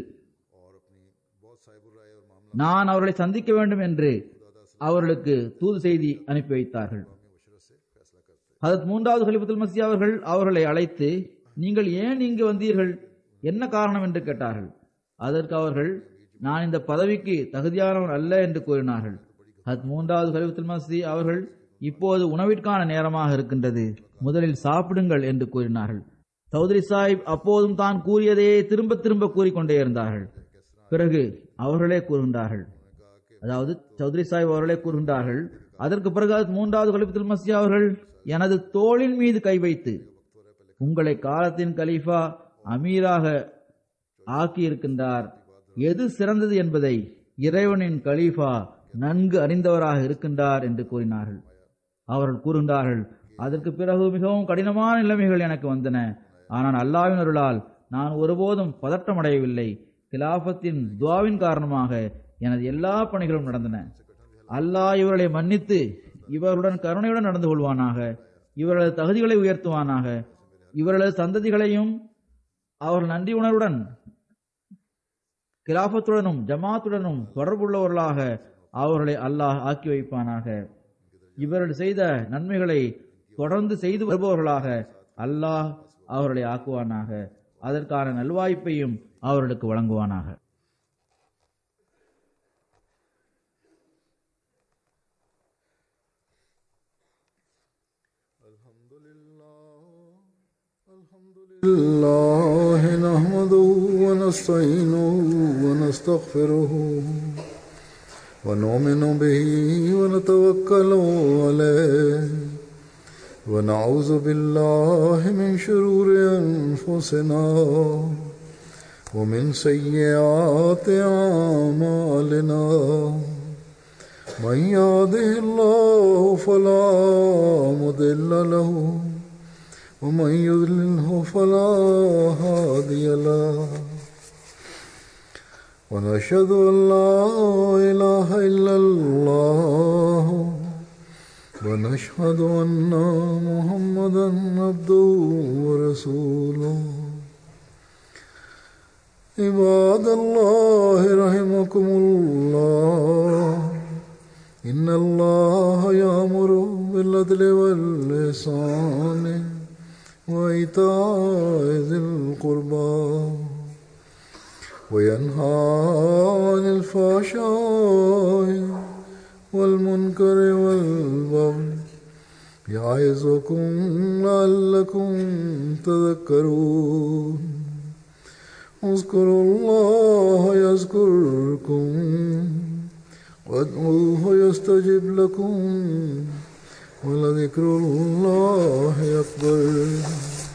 நான் அவர்களை சந்திக்க வேண்டும் என்று அவர்களுக்கு தூது செய்தி அனுப்பி வைத்தார்கள் ஹதத் மூன்றாவது ஹலிஃபத்துல் மசி அவர்கள் அவர்களை அழைத்து நீங்கள் ஏன் இங்கு வந்தீர்கள் என்ன காரணம் என்று கேட்டார்கள் அதற்கு அவர்கள் நான் இந்த பதவிக்கு தகுதியானவன் அல்ல என்று கூறினார்கள் ஹத் மூன்றாவது ஹலிஃபத்துல் மசி அவர்கள் இப்போது உணவிற்கான நேரமாக இருக்கின்றது முதலில் சாப்பிடுங்கள் என்று கூறினார்கள் சௌத்ரி சாஹிப் அப்போதும் தான் கூறியதையே திரும்ப திரும்ப கூறிக்கொண்டே இருந்தார்கள் பிறகு அவர்களே கூறுகின்றார்கள் அதாவது சௌத்ரி சாஹிப் அவர்களே கூறுகின்றார்கள் அதற்கு பிறகு அது மூன்றாவது கலிபத்துல் மசி அவர்கள் எனது தோளின் மீது கை வைத்து உங்களை காலத்தின் கலீஃபா அமீராக ஆக்கியிருக்கின்றார் எது சிறந்தது என்பதை இறைவனின் கலீஃபா நன்கு அறிந்தவராக இருக்கின்றார் என்று கூறினார்கள் அவர்கள் கூறுகின்றார்கள் அதற்கு பிறகு மிகவும் கடினமான நிலைமைகள் எனக்கு வந்தன ஆனால் அல்லாவின் அருளால் நான் ஒருபோதும் பதட்டமடையவில்லை கிலாபத்தின் துவாவின் காரணமாக எனது எல்லா பணிகளும் நடந்தன அல்லாஹ் இவர்களை மன்னித்து இவர்களுடன் கருணையுடன் நடந்து கொள்வானாக இவர்களது தகுதிகளை உயர்த்துவானாக இவர்களது சந்ததிகளையும் அவர்கள் நன்றி உணர்வுடன் கிலாபத்துடனும் ஜமாத்துடனும் தொடர்புள்ளவர்களாக அவர்களை அல்லாஹ் ஆக்கி வைப்பானாக இவர்கள் செய்த நன்மைகளை தொடர்ந்து செய்து வருபவர்களாக அல்லாஹ் அவர்களை ஆக்குவானாக அதற்கான நல்வாய்ப்பையும் அவர்களுக்கு வழங்குவானாக الله نحمده ونستعينه ونستغفره ونؤمن به ونتوكل عليه ونعوذ بالله من شرور أنفسنا ومن سيئات أعمالنا من يهده الله فلا مضل له ومن يضلله فلا هادي له ونشهد ان لا اله الا الله ونشهد ان محمدا عبده ورسوله عباد الله رحمكم الله إن الله يأمر بالعدل والإحسان وإيتاء ذي القربى وينهى عن الفحشاء والمنكر والبغي يعظكم لعلكم تذكرون اذكروا الله يذكركم وادعوه يستجب لكم ولذكر الله أكبر